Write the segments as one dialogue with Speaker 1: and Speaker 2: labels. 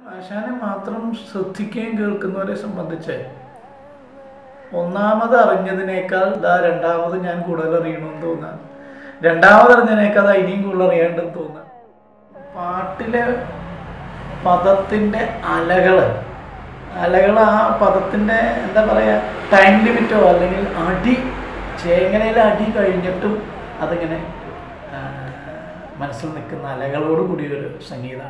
Speaker 1: ആശാനെ മാത്രം ശ്രദ്ധിക്കുകയും കേൾക്കുന്നവരെ സംബന്ധിച്ച് ഒന്നാമത് അറിഞ്ഞതിനേക്കാൾ ദാ രണ്ടാമത് ഞാൻ കൂടുതൽ അറിയണമെന്ന് തോന്നാം രണ്ടാമത് അറിഞ്ഞതിനേക്കാൾ ദാ ഇനിയും കൂടുതൽ അറിയേണ്ടെന്ന് തോന്നാം പാട്ടിലെ പദത്തിൻ്റെ അലകൾ അലകൾ ആ പദത്തിൻ്റെ എന്താ പറയുക ടൈം ലിമിറ്റോ അല്ലെങ്കിൽ അടി ചേങ്ങനയിലെ അടി കഴിഞ്ഞിട്ടും അതിങ്ങനെ ആ, മനസ്സിൽ നിൽക്കുന്ന അലകളോട് കൂടിയ ഒരു സംഗീതമാണ്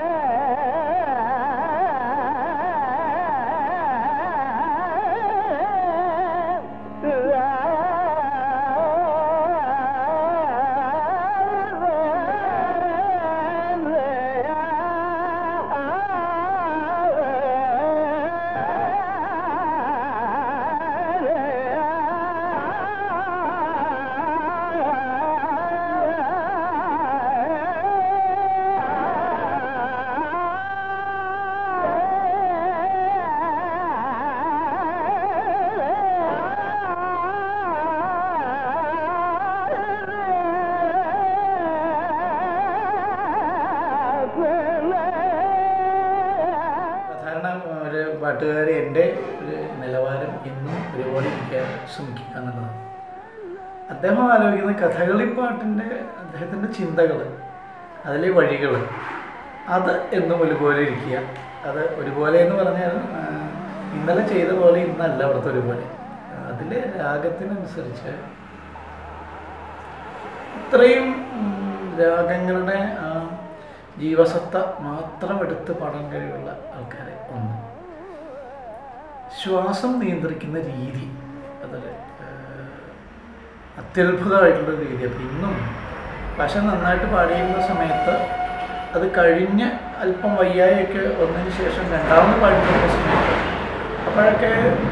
Speaker 1: സാധാരണ ഒരു പാട്ടുകാരി എൻ്റെ ഒരു നിലവാരം എന്നും ഒരുപോലെ ഇരിക്കാൻ ശ്രമിക്കുക എന്നുള്ളതാണ് അദ്ദേഹം ആലോചിക്കുന്ന കഥകളി പാട്ടിൻ്റെ അദ്ദേഹത്തിൻ്റെ ചിന്തകൾ അതിലെ വഴികൾ അത് എന്നും ഒരുപോലെ ഇരിക്കുക അത് ഒരുപോലെ എന്ന് പറഞ്ഞാൽ ആ, ഇന്നലെ ചെയ്ത പോലെ ഇന്നല്ല അവിടുത്തെ ഒരുപോലെ അതിലെ രാഗത്തിനനുസരിച്ച് ഇത്രയും ഉം, രാഗങ്ങളുടെ ആ ജീവസത്ത മാത്രം എടുത്ത് പാടാൻ കഴിവുള്ള ആൾക്കാരെ ഒന്ന് ശ്വാസം നിയന്ത്രിക്കുന്ന രീതി അതൊരു ഏഹ്, അത്യത്ഭുതമായിട്ടുള്ള രീതി അപ്പം ഇന്നും പക്ഷെ നന്നായിട്ട് പാടിയിരുന്ന സമയത്ത് അത് കഴിഞ്ഞ് അല്പം വയ്യായൊക്കെ വന്നതിന് ശേഷം രണ്ടാമത് പാടിക്കുന്ന സമയത്ത് അപ്പോഴൊക്കെ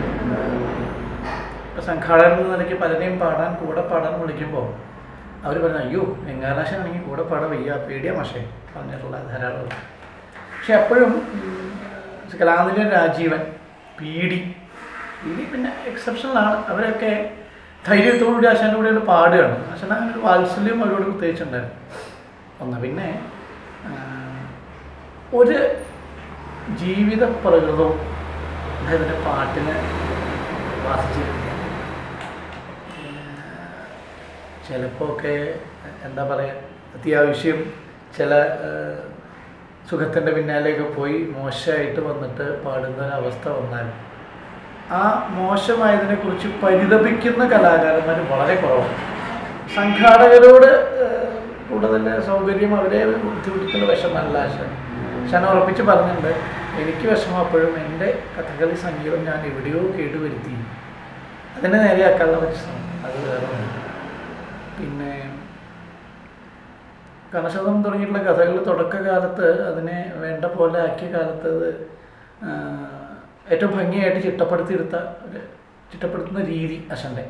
Speaker 1: ഏഹ്, സംഘാടകൻ എന്ന നിലയ്ക്ക് പലരെയും പാടാൻ കൂടെ പാടാൻ വിളിക്കുമ്പോൾ അവർ പറഞ്ഞു അയ്യോ എങ്ങാനാശാണെങ്കിൽ കൂടെ പാടാൻ വയ്യ പേടിയാ മാഷേ പറഞ്ഞിട്ടുള്ള ധാരാളം പക്ഷെ അപ്പോഴും Kalanilayan Rajeevan P D P D പിന്നെ എക്സെപ്ഷണലാണ് അവരൊക്കെ ധൈര്യത്തോടുകൂടി ആശാൻ്റെ കൂടെയാണ് പാടുകയാണ് ആശാൻ അങ്ങനെ ഒരു വാത്സല്യം അവരോട് പ്രത്യേകിച്ചുണ്ടായിരുന്നു ഒന്ന് പിന്നെ ആ, ഒരു ജീവിത പ്രകൃതവും അദ്ദേഹത്തിൻ്റെ പാട്ടിനെ ബാധിച്ചിരുന്നില്ല ചിലപ്പോൾ ഒക്കെ എന്താ പറയുക അത്യാവശ്യം ചില സുഖത്തിൻ്റെ പിന്നാലെയൊക്കെ പോയി മോശമായിട്ട് വന്നിട്ട് പാടുന്ന ഒരവസ്ഥ വന്നാൽ ആ മോശമായതിനെക്കുറിച്ച് പരിതപിക്കുന്ന കലാകാരന്മാർ വളരെ കുറവാണ് സംഘാടകരോട് ഏഹ്, കൂടുതൽ സൗകര്യം അവരെ ബുദ്ധിമുട്ടുന്ന വിഷമല്ല ആശാൻ ആശാൻ ഉറപ്പിച്ച് പറഞ്ഞിട്ടുണ്ട് എനിക്ക് വിഷമം അപ്പോഴും എൻ്റെ കഥകളി സംഗീതം ഞാൻ എവിടെയോ കേടുവരുത്തി അതിനെ നേരെയാക്കാനുള്ള പരിശ്രമം അത് വേറെ ഒന്നും. പിന്നെ കർണശതം തുടങ്ങിയിട്ടുള്ള കഥകൾ തുടക്കകാലത്ത് അതിനെ വേണ്ട പോലെ ആക്കിയ കാലത്ത് അത് ആ, ഏറ്റവും ഭംഗിയായിട്ട് ചിട്ടപ്പെടുത്തിയെടുത്ത ഒരു ചിട്ടപ്പെടുത്തുന്ന രീതി അശൻ്റെ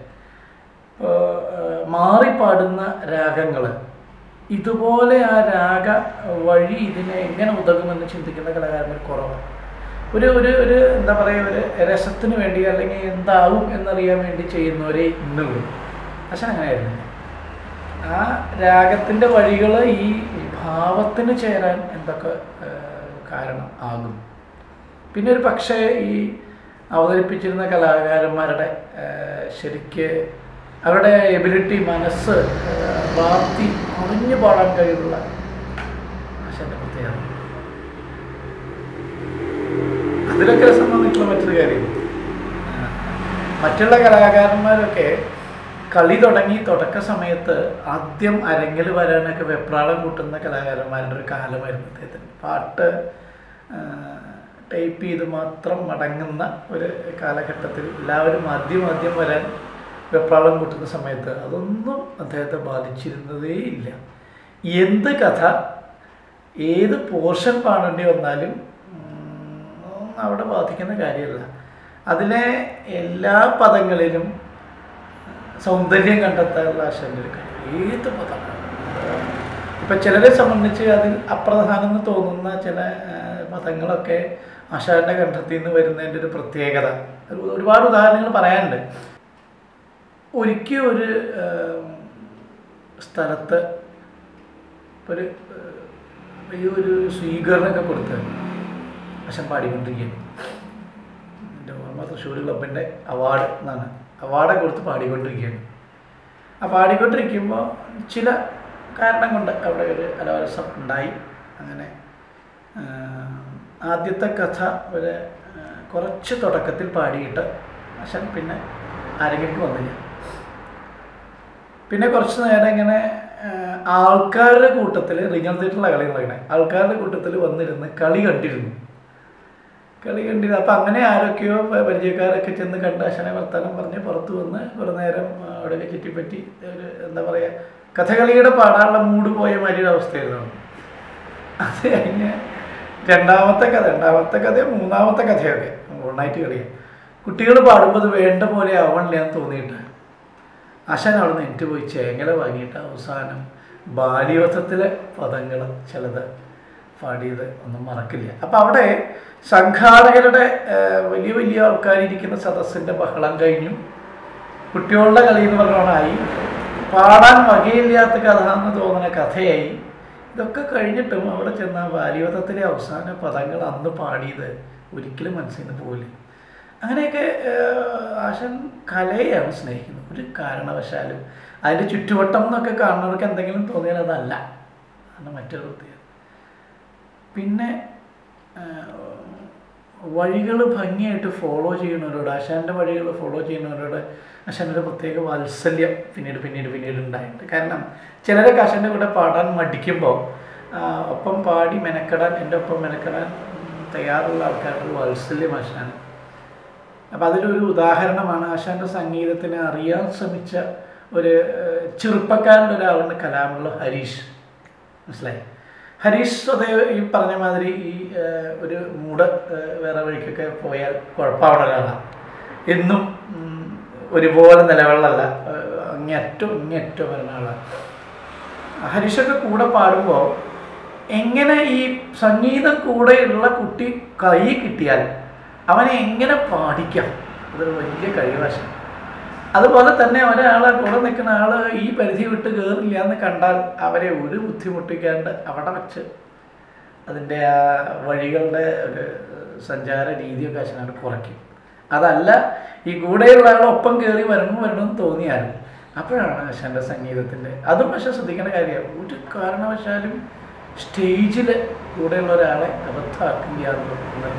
Speaker 1: മാറിപ്പാടുന്ന രാഗങ്ങൾ ഇതുപോലെ ആ രാഗ വഴി ഇതിനെ എങ്ങനെ ഉതകുമെന്ന് ചിന്തിക്കുന്ന കലാകാരന്മാർ കുറവാണ് ഒരു ഒരു ഒരു എന്താ പറയുക ഒരു രസത്തിന് വേണ്ടി അല്ലെങ്കിൽ എന്താവും എന്നറിയാൻ വേണ്ടി ചെയ്യുന്നവരെ ഇന്നുള്ളൂ പക്ഷെ അങ്ങനെയായിരുന്നു ആ രാഗത്തിൻ്റെ വഴികൾ ഈ ഭാവത്തിന് ചേരാൻ എന്തൊക്കെ ഏഹ്, കാരണം ആകും പിന്നെ ഒരു പക്ഷേ ഈ അവതരിപ്പിച്ചിരുന്ന കലാകാരന്മാരുടെ ഏഹ്, ശരിക്ക് അവരുടെ എബിലിറ്റി മനസ്സ് ഏഹ്, പ്രാപ്തി അറിഞ്ഞു പാടാൻ കഴിവുള്ള ആശാന്റെ പ്രത്യേകത അതിലൊക്കെ രസം തോന്നിയിട്ടുള്ള മറ്റൊരു കാര്യം ആ, മറ്റുള്ള കലാകാരന്മാരൊക്കെ കളി തുടങ്ങി തുടക്ക സമയത്ത് ആദ്യം അരങ്ങിൽ വരാനൊക്കെ വെപ്രാളം കൂട്ടുന്ന കലാകാരന്മാരുടെ ഒരു കാലമായിരുന്നു അദ്ദേഹത്തിന് പാട്ട് ടൈപ്പ് ചെയ്ത് മാത്രം മടങ്ങുന്ന ഒരു കാലഘട്ടത്തിൽ എല്ലാവരും ആദ്യം ആദ്യം വരാൻ വെപ്രാളം കൂട്ടുന്ന സമയത്ത് അതൊന്നും അദ്ദേഹത്തെ ബാധിച്ചിരുന്നതേ ഇല്ല എന്ത് കഥ ഏത് പോർഷൻ പാടേണ്ടി വന്നാലും ഉം, ഒന്നും അവിടെ ബാധിക്കുന്ന കാര്യമല്ല അതിലെ എല്ലാ പദങ്ങളിലും സൗന്ദര്യം കണ്ടെത്താനുള്ള ആശാന്റെ ഒരു കഴിവ് ഏത് പദമാണ് ഇപ്പം ചിലരെ സംബന്ധിച്ച് അതിൽ അപ്രധാനം എന്ന് തോന്നുന്ന ചില ആ, പദങ്ങളൊക്കെ ആശാന്റെ കണ്ഠത്തിൽ നിന്ന് വരുന്നതിൻ്റെ ഒരു പ്രത്യേകത ഒരു- ഒരുപാട് ഉദാഹരണങ്ങൾ പറയാനുണ്ട് ഒരിക്കൽ ഒരു ആ, സ്ഥലത്ത് ഒരു ആ, വലിയൊരു സ്വീകരണമൊക്കെ കൊടുത്ത് അച്ഛൻ പാടിക്കൊണ്ടിരിക്കുകയാണ് എൻ്റെ ഓർമ്മ തൃശ്ശൂർ ക്ലബിൻ്റെ അവാർഡ് എന്നാണ് അവാർഡ് കൊടുത്ത് പാടിക്കൊണ്ടിരിക്കുകയാണ് ആ പാടിക്കൊണ്ടിരിക്കുമ്പോൾ ചില കാരണം കൊണ്ട് അവിടെ ഒരു അലവരസം ഉണ്ടായി അങ്ങനെ ആ, ആദ്യത്തെ കഥ ഒരു ആ, കുറച്ച് തുടക്കത്തിൽ പാടിയിട്ട് അച്ഛൻ പിന്നെ ആരെങ്കിലും വന്നില്ല പിന്നെ കുറച്ച് നേരം ഇങ്ങനെ ആ, ആൾക്കാരുടെ കൂട്ടത്തിൽ റിജണൽ തിയേറ്ററിലെ കളി കളിക്കണേ ആൾക്കാരുടെ കൂട്ടത്തിൽ വന്നിരുന്ന് കളി കണ്ടിരുന്നു കളി കണ്ടിരുന്നു അപ്പം അങ്ങനെ ആരൊക്കെയോ പ- പരിചയക്കാരൊക്കെ ചെന്ന് കണ്ട് അച്ഛനെ വർത്തമാനം പറഞ്ഞ് പുറത്ത് വന്ന് കുറേ നേരം ആ, അവിടെയൊക്കെ ചുറ്റിപ്പറ്റി ഒരു എന്താ പറയുക കഥകളിയുടെ പാടാനുള്ള മൂഡ് പോയ മാതിരി ഒരു അവസ്ഥയായിരുന്നു അത് കഴിഞ്ഞ് രണ്ടാമത്തെ കഥ രണ്ടാമത്തെ കഥയോ മൂന്നാമത്തെ കഥയൊക്കെ ഓൾനൈറ്റ് കളിയാണ് കുട്ടികൾ പാടുമ്പോൾ അത് വേണ്ട പോലെ ആവണില്ല എന്ന് തോന്നിയിട്ട് അശൻ അവിടെ നിന്ന് എനിക്ക് പോയി ചേങ്ങല വാങ്ങിയിട്ട് അവസാനം ബാല്യോത്സവത്തിലെ പദങ്ങൾ ചിലത് പാടിയത് ഒന്നും മറക്കില്ല അപ്പം അവിടെ സംഘാടകരുടെ ഏഹ്, വലിയ വലിയ ആൾക്കാരിരിക്കുന്ന സദസ്സിൻ്റെ ബഹളം കഴിഞ്ഞു കുട്ടികളുടെ കളി എന്ന് പറഞ്ഞോണായി പാടാൻ വകയില്ലാത്ത കഥ എന്ന് തോന്നുന്ന കഥയായി ഇതൊക്കെ കഴിഞ്ഞിട്ടും അവിടെ ചെന്ന ബാല്യോധത്തിലെ അവസാന പദങ്ങൾ അന്ന് പാടിയത് ഒരിക്കലും മനസ്സിൽ നിന്ന് പോകില്ല അങ്ങനെയൊക്കെ ഏഹ്, ആശൻ കലയെയാണ് സ്നേഹിക്കുന്നത് ഒരു കാരണവശാലും അതിൻ്റെ ചുറ്റുവട്ടം എന്നൊക്കെ കാണുന്നവർക്ക് എന്തെങ്കിലും തോന്നിയാൽ അതല്ല അതാണ് മറ്റൊരു പ്രത്യേകത പിന്നെ വഴികൾ ഭംഗിയായിട്ട് ഫോളോ ചെയ്യുന്നവരോട് ആശാൻ്റെ വഴികൾ ഫോളോ ചെയ്യുന്നവരോട് ആശാനൊരു പ്രത്യേക വാത്സല്യം പിന്നീട് പിന്നീട് പിന്നീട് ഉണ്ടായിട്ടുണ്ട് കാരണം ചിലരൊക്കെ ആശാൻ്റെ കൂടെ പാടാൻ മടിക്കുമ്പോൾ ആ, ഒപ്പം പാടി മെനക്കെടാൻ എൻ്റെ ഒപ്പം മെനക്കെടാൻ ഉം, തയ്യാറുള്ള ആൾക്കാരുടെ ഒരു വാത്സല്യം ആശാന് അപ്പം അതിലൊരു ഉദാഹരണമാണ് ആശാന്റെ സംഗീതത്തിന് അറിയാൻ ശ്രമിച്ച ഒരു ഏഹ്, ചെറുപ്പക്കാരൻ്റെ ഒരാളുണ്ട് കലാമുള്ള ഹരീഷ് മനസ്സിലായി ഹരീഷ് അതേ ഈ പറഞ്ഞ മാതിരി ഈ ഏഹ്, ഒരു മൂട് ഏഹ്, വേറെ വഴിക്കൊക്കെ പോയാൽ കുഴപ്പമാവുന്ന ഒരാളാണ് എന്നും ഉം, ഒരുപോലെ നിലവിളല്ല അങ്ങേറ്റവും ഇങ്ങേറ്റവും വരുന്ന ആളാണ് ഹരീഷൊക്കെ കൂടെ പാടുമ്പോൾ എങ്ങനെ ഈ സംഗീതം കൂടെയുള്ള കുട്ടി കൈ കിട്ടിയാൽ അവനെ എങ്ങനെ പാടിക്കാം അതൊരു വലിയ കഴിവശം അതുപോലെ തന്നെ ഒരാളെ കൂടെ നിൽക്കുന്ന ആൾ ഈ പരിധി വിട്ട് കയറില്ല എന്ന് കണ്ടാൽ അവരെ ഒരു ബുദ്ധിമുട്ടിക്കാണ്ട് അവിടെ വെച്ച് അതിൻ്റെ ആ വഴികളുടെ ഒരു സഞ്ചാര രീതിയൊക്കെ അച്ഛനോട് കുറയ്ക്കും അതല്ല ഈ കൂടെയുള്ള ആൾ ഒപ്പം കയറി വരണം വരണം എന്ന് തോന്നിയാൽ അപ്പോഴാണ് അച്ഛൻ്റെ സംഗീതത്തിൻ്റെ അതും പക്ഷെ ശ്രദ്ധിക്കേണ്ട കാര്യമാണ് ഒരു കാരണവശാലും സ്റ്റേജിൽ കൂടെയുള്ള ഒരാളെ അബദ്ധമാക്കില്ല എന്നുള്ളത്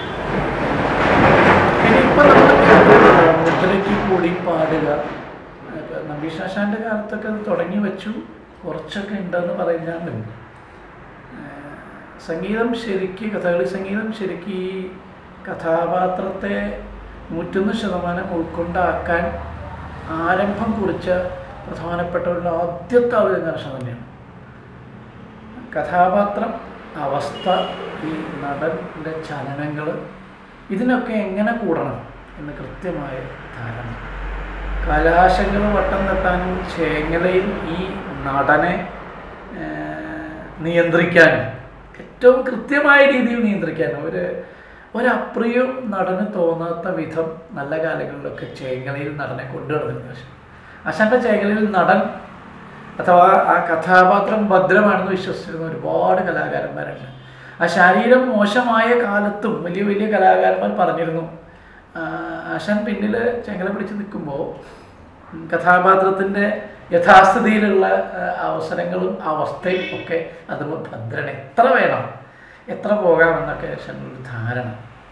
Speaker 1: പിന്നെ ഇപ്പം നമ്മൾ മുദ്രയ്ക്ക് കൂടി പാടുക ഇപ്പം നമ്പീഷാശാൻ്റെ കാലത്തൊക്കെ അത് തുടങ്ങി വെച്ചു കുറച്ചൊക്കെ ഉണ്ടെന്ന് പറഞ്ഞാലും ഏഹ്, സംഗീതം ശരിക്ക് കഥകളി സംഗീതം ശരിക്ക് ഈ കഥാപാത്രത്തെ നൂറ്റൊന്ന് ശതമാനം ഉൾക്കൊണ്ടാക്കാൻ ആരംഭം കുറിച്ച പ്രധാനപ്പെട്ടവരുടെ ആദ്യത്തെ അവതരണ തന്നെയാണ് കഥാപാത്രം അവസ്ഥ ഈ നടൻ്റെ ചലനങ്ങൾ ഇതിനൊക്കെ എങ്ങനെ കൂടണം എന്ന് കൃത്യമായ ധാരണ കലാശങ്ങൾ വട്ടം തട്ടാനും ചേങ്ങലയിൽ ഈ നടനെ ഏഹ്, നിയന്ത്രിക്കാനും ഏറ്റവും കൃത്യമായ രീതിയിൽ നിയന്ത്രിക്കാനും ഒരു ഒരപ്രിയം നടന് തോന്നാത്ത വിധം നല്ല കാലങ്ങളിലൊക്കെ ചേങ്ങലയിൽ നടനെ കൊണ്ടുവരുന്നുണ്ട് പക്ഷേ അശാന്റെ ചേങ്ങലയിൽ നടൻ അഥവാ ആ കഥാപാത്രം ഭദ്രമാണെന്ന് വിശ്വസിച്ചിരുന്ന ഒരുപാട് കലാകാരന്മാരുണ്ട് ആ ശരീരം മോശമായ കാലത്തും വലിയ വലിയ കലാകാരന്മാർ പറഞ്ഞിരുന്നു ആ, ആശാൻ പിന്നിൽ ചെങ്കല പിടിച്ച് നിൽക്കുമ്പോൾ കഥാപാത്രത്തിൻ്റെ യഥാസ്ഥിതിയിലുള്ള ആ, അവസരങ്ങളും അവസ്ഥയും ഒക്കെ അത് ഭദ്രൻ എത്ര വേണം എത്ര പോകാമെന്നൊക്കെ ആശാനൊരു ധാരണ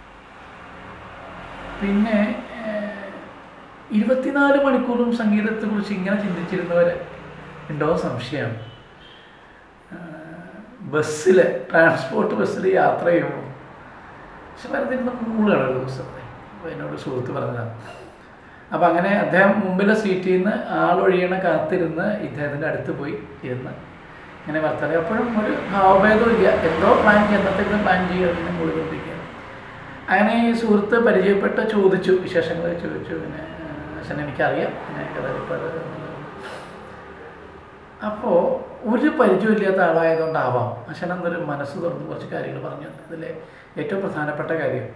Speaker 1: പിന്നെ ഏഹ്, ഇരുപത്തിനാല് മണിക്കൂറും സംഗീതത്തെക്കുറിച്ച് ഇങ്ങനെ ചിന്തിച്ചിരുന്നവർ ഉണ്ടോ സംശയമാണ് ബസ്സിൽ ട്രാൻസ്പോർട്ട് ബസ്സിൽ യാത്ര ചെയ്യുമ്പോൾ പക്ഷെ വെറുതെ ഇരുന്ന് മൂളുകയാണ് ഒരു ദിവസത്തെ അപ്പോൾ എന്നോട് സുഹൃത്ത് പറഞ്ഞതാണ് അപ്പോൾ അങ്ങനെ അദ്ദേഹം മുമ്പിലെ സീറ്റിൽ നിന്ന് ആളൊഴിയണ കാത്തിരുന്ന് ഇദ്ദേഹത്തിൻ്റെ അടുത്ത് പോയി ഇരുന്ന് ഇങ്ങനെ വർത്തമാനം അപ്പോഴും ഒരു ഭാവഭേദവും ഇല്ല എന്തോ പ്ലാൻ എന്നത്തേക്കും പ്ലാൻ ചെയ്യുക മൂളിക്കൊണ്ടിരിക്കുകയാണ് അങ്ങനെ ഈ സുഹൃത്ത് പരിചയപ്പെട്ട് ചോദിച്ചു വിശേഷങ്ങൾ ചോദിച്ചു പിന്നെ അച്ഛൻ എനിക്കറിയാം പിന്നെ കഥകളിപ്പാട് അപ്പോൾ ഒരു പരിചയമില്ലാത്ത ആളായതുകൊണ്ടാവാം അച്ഛൻ എന്നൊരു മനസ്സ് തുറന്ന് കുറച്ച് കാര്യങ്ങൾ പറഞ്ഞു അതിലെ ഏറ്റവും പ്രധാനപ്പെട്ട കാര്യം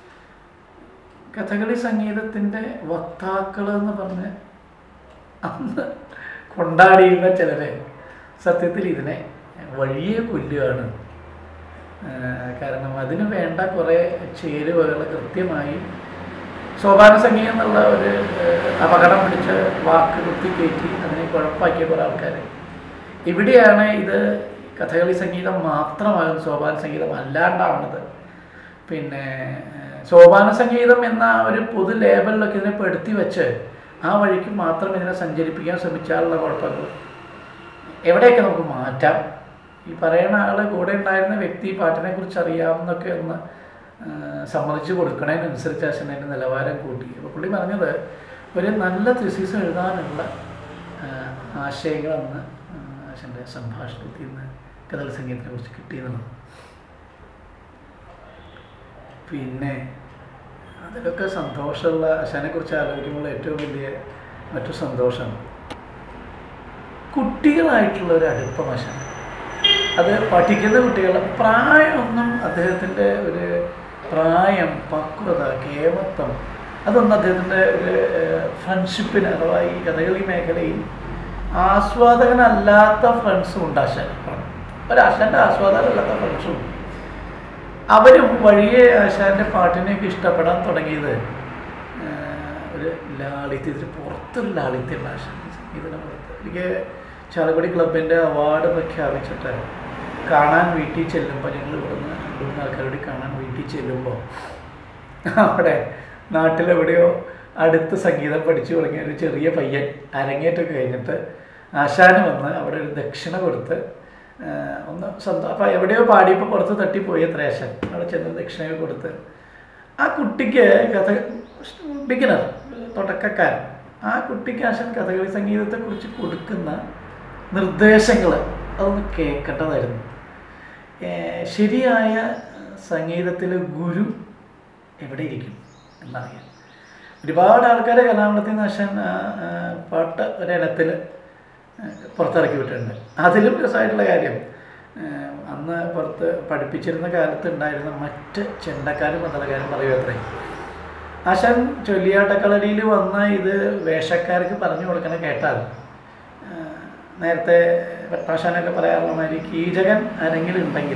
Speaker 1: കഥകളി സംഗീതത്തിൻ്റെ വക്താക്കൾ എന്ന് പറഞ്ഞ് അന്ന് കൊണ്ടാടിയിരുന്ന ചിലരെ സത്യത്തിൽ ഇതിനെ വഴിയെ കൊല്ലുകയാണ് ഏഹ് കാരണം അതിന് വേണ്ട കുറേ ചേരുവകൾ കൃത്യമായി സോപാന സംഗീതം എന്നുള്ള ഒരു ഏഹ്, അപകടം പിടിച്ച വാക്ക് കുത്തിക്കയറ്റി അതിനെ കുഴപ്പാക്കിയ കുറേ ആൾക്കാർ ഇവിടെയാണ് ഇത് കഥകളി സംഗീതം മാത്രമാകും സോപാന സംഗീതം അല്ലാണ്ടാവുന്നത് പിന്നെ ഏഹ്, സോപാന സംഗീതം എന്ന ഒരു പൊതു ലേബലിലൊക്കെ ഇതിനെ പെടുത്തി വെച്ച് ആ വഴിക്ക് മാത്രം ഇതിനെ സഞ്ചരിപ്പിക്കാൻ ശ്രമിച്ചാലുള്ള കുഴപ്പങ്ങൾ എവിടെയൊക്കെ നമുക്ക് മാറ്റാം ഈ പറയുന്ന ആൾ കൂടെ ഉണ്ടായിരുന്ന വ്യക്തി പാട്ടിനെ കുറിച്ച് അറിയാമെന്നൊക്കെ ഒന്ന് ആ, സമ്മതിച്ചു കൊടുക്കണതിനനുസരിച്ച് അച്ഛൻ അതിൻ്റെ നിലവാരം കൂട്ടി അപ്പോൾ പുള്ളി പറഞ്ഞത് ഒരു നല്ല തിസീസ് എഴുതാനുള്ള ആ, ആശയങ്ങളെന്ന് ആ, അച്ഛൻ്റെ സംഭാഷണത്തിൽ നിന്ന് കഥകളി സംഗീതത്തിനെ കുറിച്ച് കിട്ടിയെന്നുള്ളത് പിന്നെ അതിലൊക്കെ സന്തോഷമുള്ള അച്ഛനെ കുറിച്ച് ആലോചിക്കുമ്പോൾ ഏറ്റവും വലിയ മറ്റു സന്തോഷം കുട്ടികളായിട്ടുള്ള ഒരു അടുപ്പം അച്ഛൻ അത് പഠിക്കുന്ന കുട്ടികൾ പ്രായമൊന്നും അദ്ദേഹത്തിൻ്റെ ഒരു പ്രായം പക്വത കേമത്വം അതൊന്നും അദ്ദേഹത്തിൻ്റെ ഒരു ഫ്രണ്ട്ഷിപ്പിന് അഥവാ ഈ കഥകളി മേഖലയിൽ ആസ്വാദകനല്ലാത്ത ഫ്രണ്ട്സും ഉണ്ട് അശൻ ഒരു അശൻ്റെ ആസ്വാദകനല്ലാത്ത ഫ്രണ്ട്സും ഉണ്ട് അവരും വഴിയെ ആശാന്റെ പാട്ടിനെയൊക്കെ ഇഷ്ടപ്പെടാൻ തുടങ്ങിയത് ആഹ്, ഒരു ലാളിത്യത്തിന് പുറത്തൊരു ലാളിത്യമുള്ള ആശാൻ സംഗീതത്തിന് പുറത്ത് എനിക്ക് ചാലക്കുടി ക്ലബിൻ്റെ അവാർഡ് പ്രഖ്യാപിച്ചിട്ട് കാണാൻ വീട്ടിൽ ചെല്ലുമ്പോൾ ഞങ്ങൾ ഇവിടുന്ന് രണ്ട് മൂന്ന് ആൾക്കാരോട് കാണാൻ വീട്ടിൽ ചെല്ലുമ്പോൾ അവിടെ നാട്ടിലെവിടെയോ അടുത്ത് സംഗീതം പഠിച്ചു തുടങ്ങിയ ഒരു ചെറിയ പയ്യൻ അരങ്ങേറ്റമൊക്കെ കഴിഞ്ഞിട്ട് ആശാന് വന്ന് അവിടെ ഒരു ദക്ഷിണ കൊടുത്ത് ആ, ഒന്ന് സ്വന്തം അപ്പോൾ എവിടെയോ പാടിയപ്പോൾ പുറത്ത് തട്ടിപ്പോയി അത്ര ആശാൻ അവിടെ ചെന്ന് ദക്ഷിണയൊക്കെ കൊടുത്ത് ആ കുട്ടിക്ക് കഥ ബിഗിനർ തുടക്കക്കാരൻ ആ കുട്ടിക്ക് ആശാൻ കഥകളി സംഗീതത്തെക്കുറിച്ച് കൊടുക്കുന്ന നിർദ്ദേശങ്ങൾ അതൊന്ന് കേൾക്കേണ്ടതായിരുന്നു ഏഹ് ശരിയായ സംഗീതത്തിലെ ഗുരു എവിടെ ഇരിക്കും എന്നറിയാം ഒരുപാട് ആൾക്കാരെ കലാമണ്ഡലത്തിൽ നിന്ന് അശൻ പാട്ട് ഒരിടത്തിൽ പുറത്തിറക്കി വിട്ടിട്ടുണ്ട് അതിലും രസമായിട്ടുള്ള കാര്യം ഏഹ് അന്ന് പുറത്ത് പഠിപ്പിച്ചിരുന്ന കാലത്ത് ഉണ്ടായിരുന്ന മറ്റ് ചെണ്ടക്കാരും മതലക്കാരും പറയും അത്രേ ആശാൻ ചൊല്ലിയാട്ടക്കളരിയിൽ വന്ന ഇത് വേഷക്കാർക്ക് പറഞ്ഞു കൊടുക്കണ കേട്ടാൽ ഏഹ് നേരത്തെ ഭട്ടാശാനൊക്കെ പറയാറുള്ള മാതിരി കീചകൻ ആരെങ്കിലും ഉണ്ടെങ്കിൽ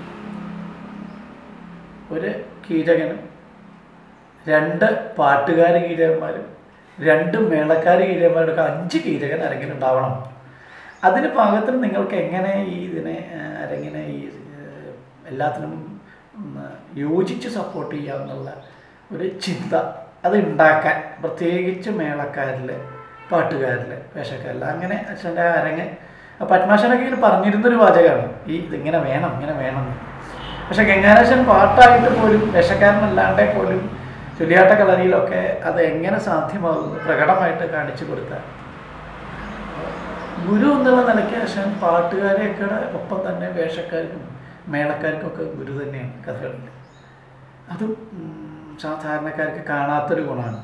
Speaker 1: ഒരു കീചകനും രണ്ട് പാട്ടുകാർ കീചകന്മാരും രണ്ട് മേളക്കാർ കീചകന്മാരുടെ അഞ്ച് കീചകൻ ആരെങ്കിലും ഉണ്ടാവണം അതിന് പാകത്തിന് നിങ്ങൾക്ക് എങ്ങനെ ഈ ഇതിനെ ആ, അരങ്ങിനെ ഈ ഏഹ്, എല്ലാത്തിനും ഒന്ന് യോജിച്ച് സപ്പോർട്ട് ചെയ്യാമെന്നുള്ള ഒരു ചിന്ത അത് ഉണ്ടാക്കാൻ പ്രത്യേകിച്ച് മേളക്കാരിൽ പാട്ടുകാരിൽ വേഷക്കാരിൽ അങ്ങനെ അച്ഛൻ്റെ അരങ്ങ് ആ പത്മാശനൊക്കെ ഇങ്ങനെ പറഞ്ഞിരുന്നൊരു വാചകമാണ് ഈ ഇതിങ്ങനെ വേണം ഇങ്ങനെ വേണം എന്ന്. പക്ഷെ ഗംഗാനശൻ പാട്ടായിട്ട് പോലും വേഷക്കാരനല്ലാണ്ടേ പോലും ചുലിയാട്ട കളരിയിലൊക്കെ അത് എങ്ങനെ സാധ്യമാകുന്നു പ്രകടമായിട്ട് കാണിച്ചു കൊടുത്ത ഗുരു എന്നുള്ള നിലയ്ക്ക് അശൻ പാട്ടുകാരെയൊക്കെ ഒപ്പം തന്നെ വേഷക്കാർക്കും മേളക്കാർക്കും ഒക്കെ ഗുരു തന്നെയാണ് കഥകളിൽ അതും ഉം, സാധാരണക്കാർക്ക് കാണാത്തൊരു ഗുണമാണ്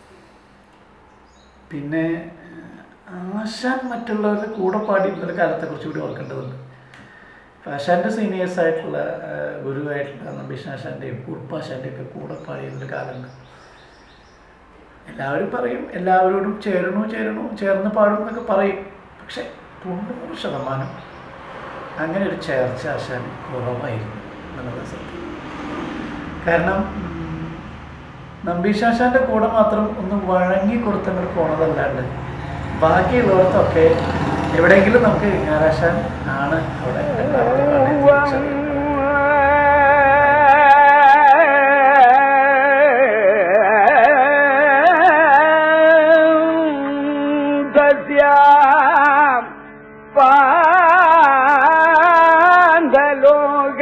Speaker 1: പിന്നെ ഏഹ്, ആശാൻ മറ്റുള്ളവരുടെ കൂടെ പാടിയിരുന്നൊരു കാലത്തെക്കുറിച്ച് കൂടി ഓർക്കേണ്ടതുണ്ട് ആശാൻ്റെ സീനിയേഴ്സ് ആയിട്ടുള്ള ഏഹ്, ഗുരുവായിട്ടുള്ള നമ്പീഷാശാൻ്റെയും കുറുപ്പാശാൻ്റെയും ഒക്കെ കൂടെ പാടിയിരുന്നൊരു കാലമുണ്ട് എല്ലാവരും പറയും എല്ലാവരോടും ചേരണു ചേരണു ചേർന്ന് പാടും എന്നൊക്കെ പറയും പക്ഷെ തൊണ്ണൂറ് ശതമാനം അങ്ങനെ ഒരു ചേർച്ച ആശാൻ കുറവായിരുന്നു എന്നുള്ളത് സത്യം കാരണം ഉം, നമ്പീശാശാന്റെ കൂടെ മാത്രം ഒന്ന് വഴങ്ങി കൊടുത്തങ്ങോട്ട് പോണതല്ലാണ്ട് ബാക്കിയുള്ളിടത്തൊക്കെ എവിടെയെങ്കിലും നമുക്ക് ഇങ്ങാരാശാൻ ആണ് അവിടെ രണ്ടാമത് പാടിയത് തിരിച്ചറിയാം.
Speaker 2: സസ്യാം പാന്തലോക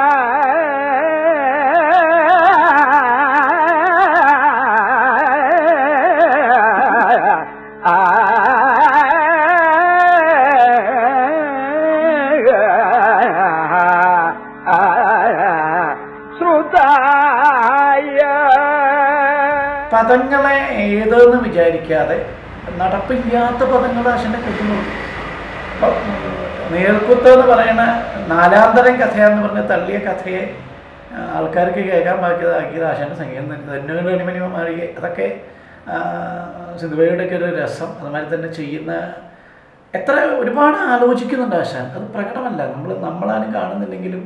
Speaker 2: ശ്രുതായ
Speaker 1: പദങ്ങളെ ഏതെന്ന് വിചാരിക്കാതെ നടപ്പില്ലാത്ത പദങ്ങൾ അച്ഛൻ്റെ കിട്ടുന്നു അപ്പം നേർക്കുത്ത് എന്ന് പറയുന്ന നാലാന്തരം കഥയാന്ന് പറഞ്ഞ തള്ളിയ കഥയെ ആ, ആൾക്കാർക്ക് കേൾക്കാൻ ബാക്കിയതാക്കിയത് ആശാന്റെ സംഗീതം തന്നെ ധന്യങ്ങളുടെ അണിമണിമ മാറിയ അതൊക്കെ സിന്ധുബയുടെ ഒരു രസം അതുമാതിരി തന്നെ ചെയ്യുന്ന എത്ര ഒരുപാട് ആലോചിക്കുന്നുണ്ട് ആശാൻ അത് പ്രകടമല്ല നമ്മൾ നമ്മളാരും കാണുന്നില്ലെങ്കിലും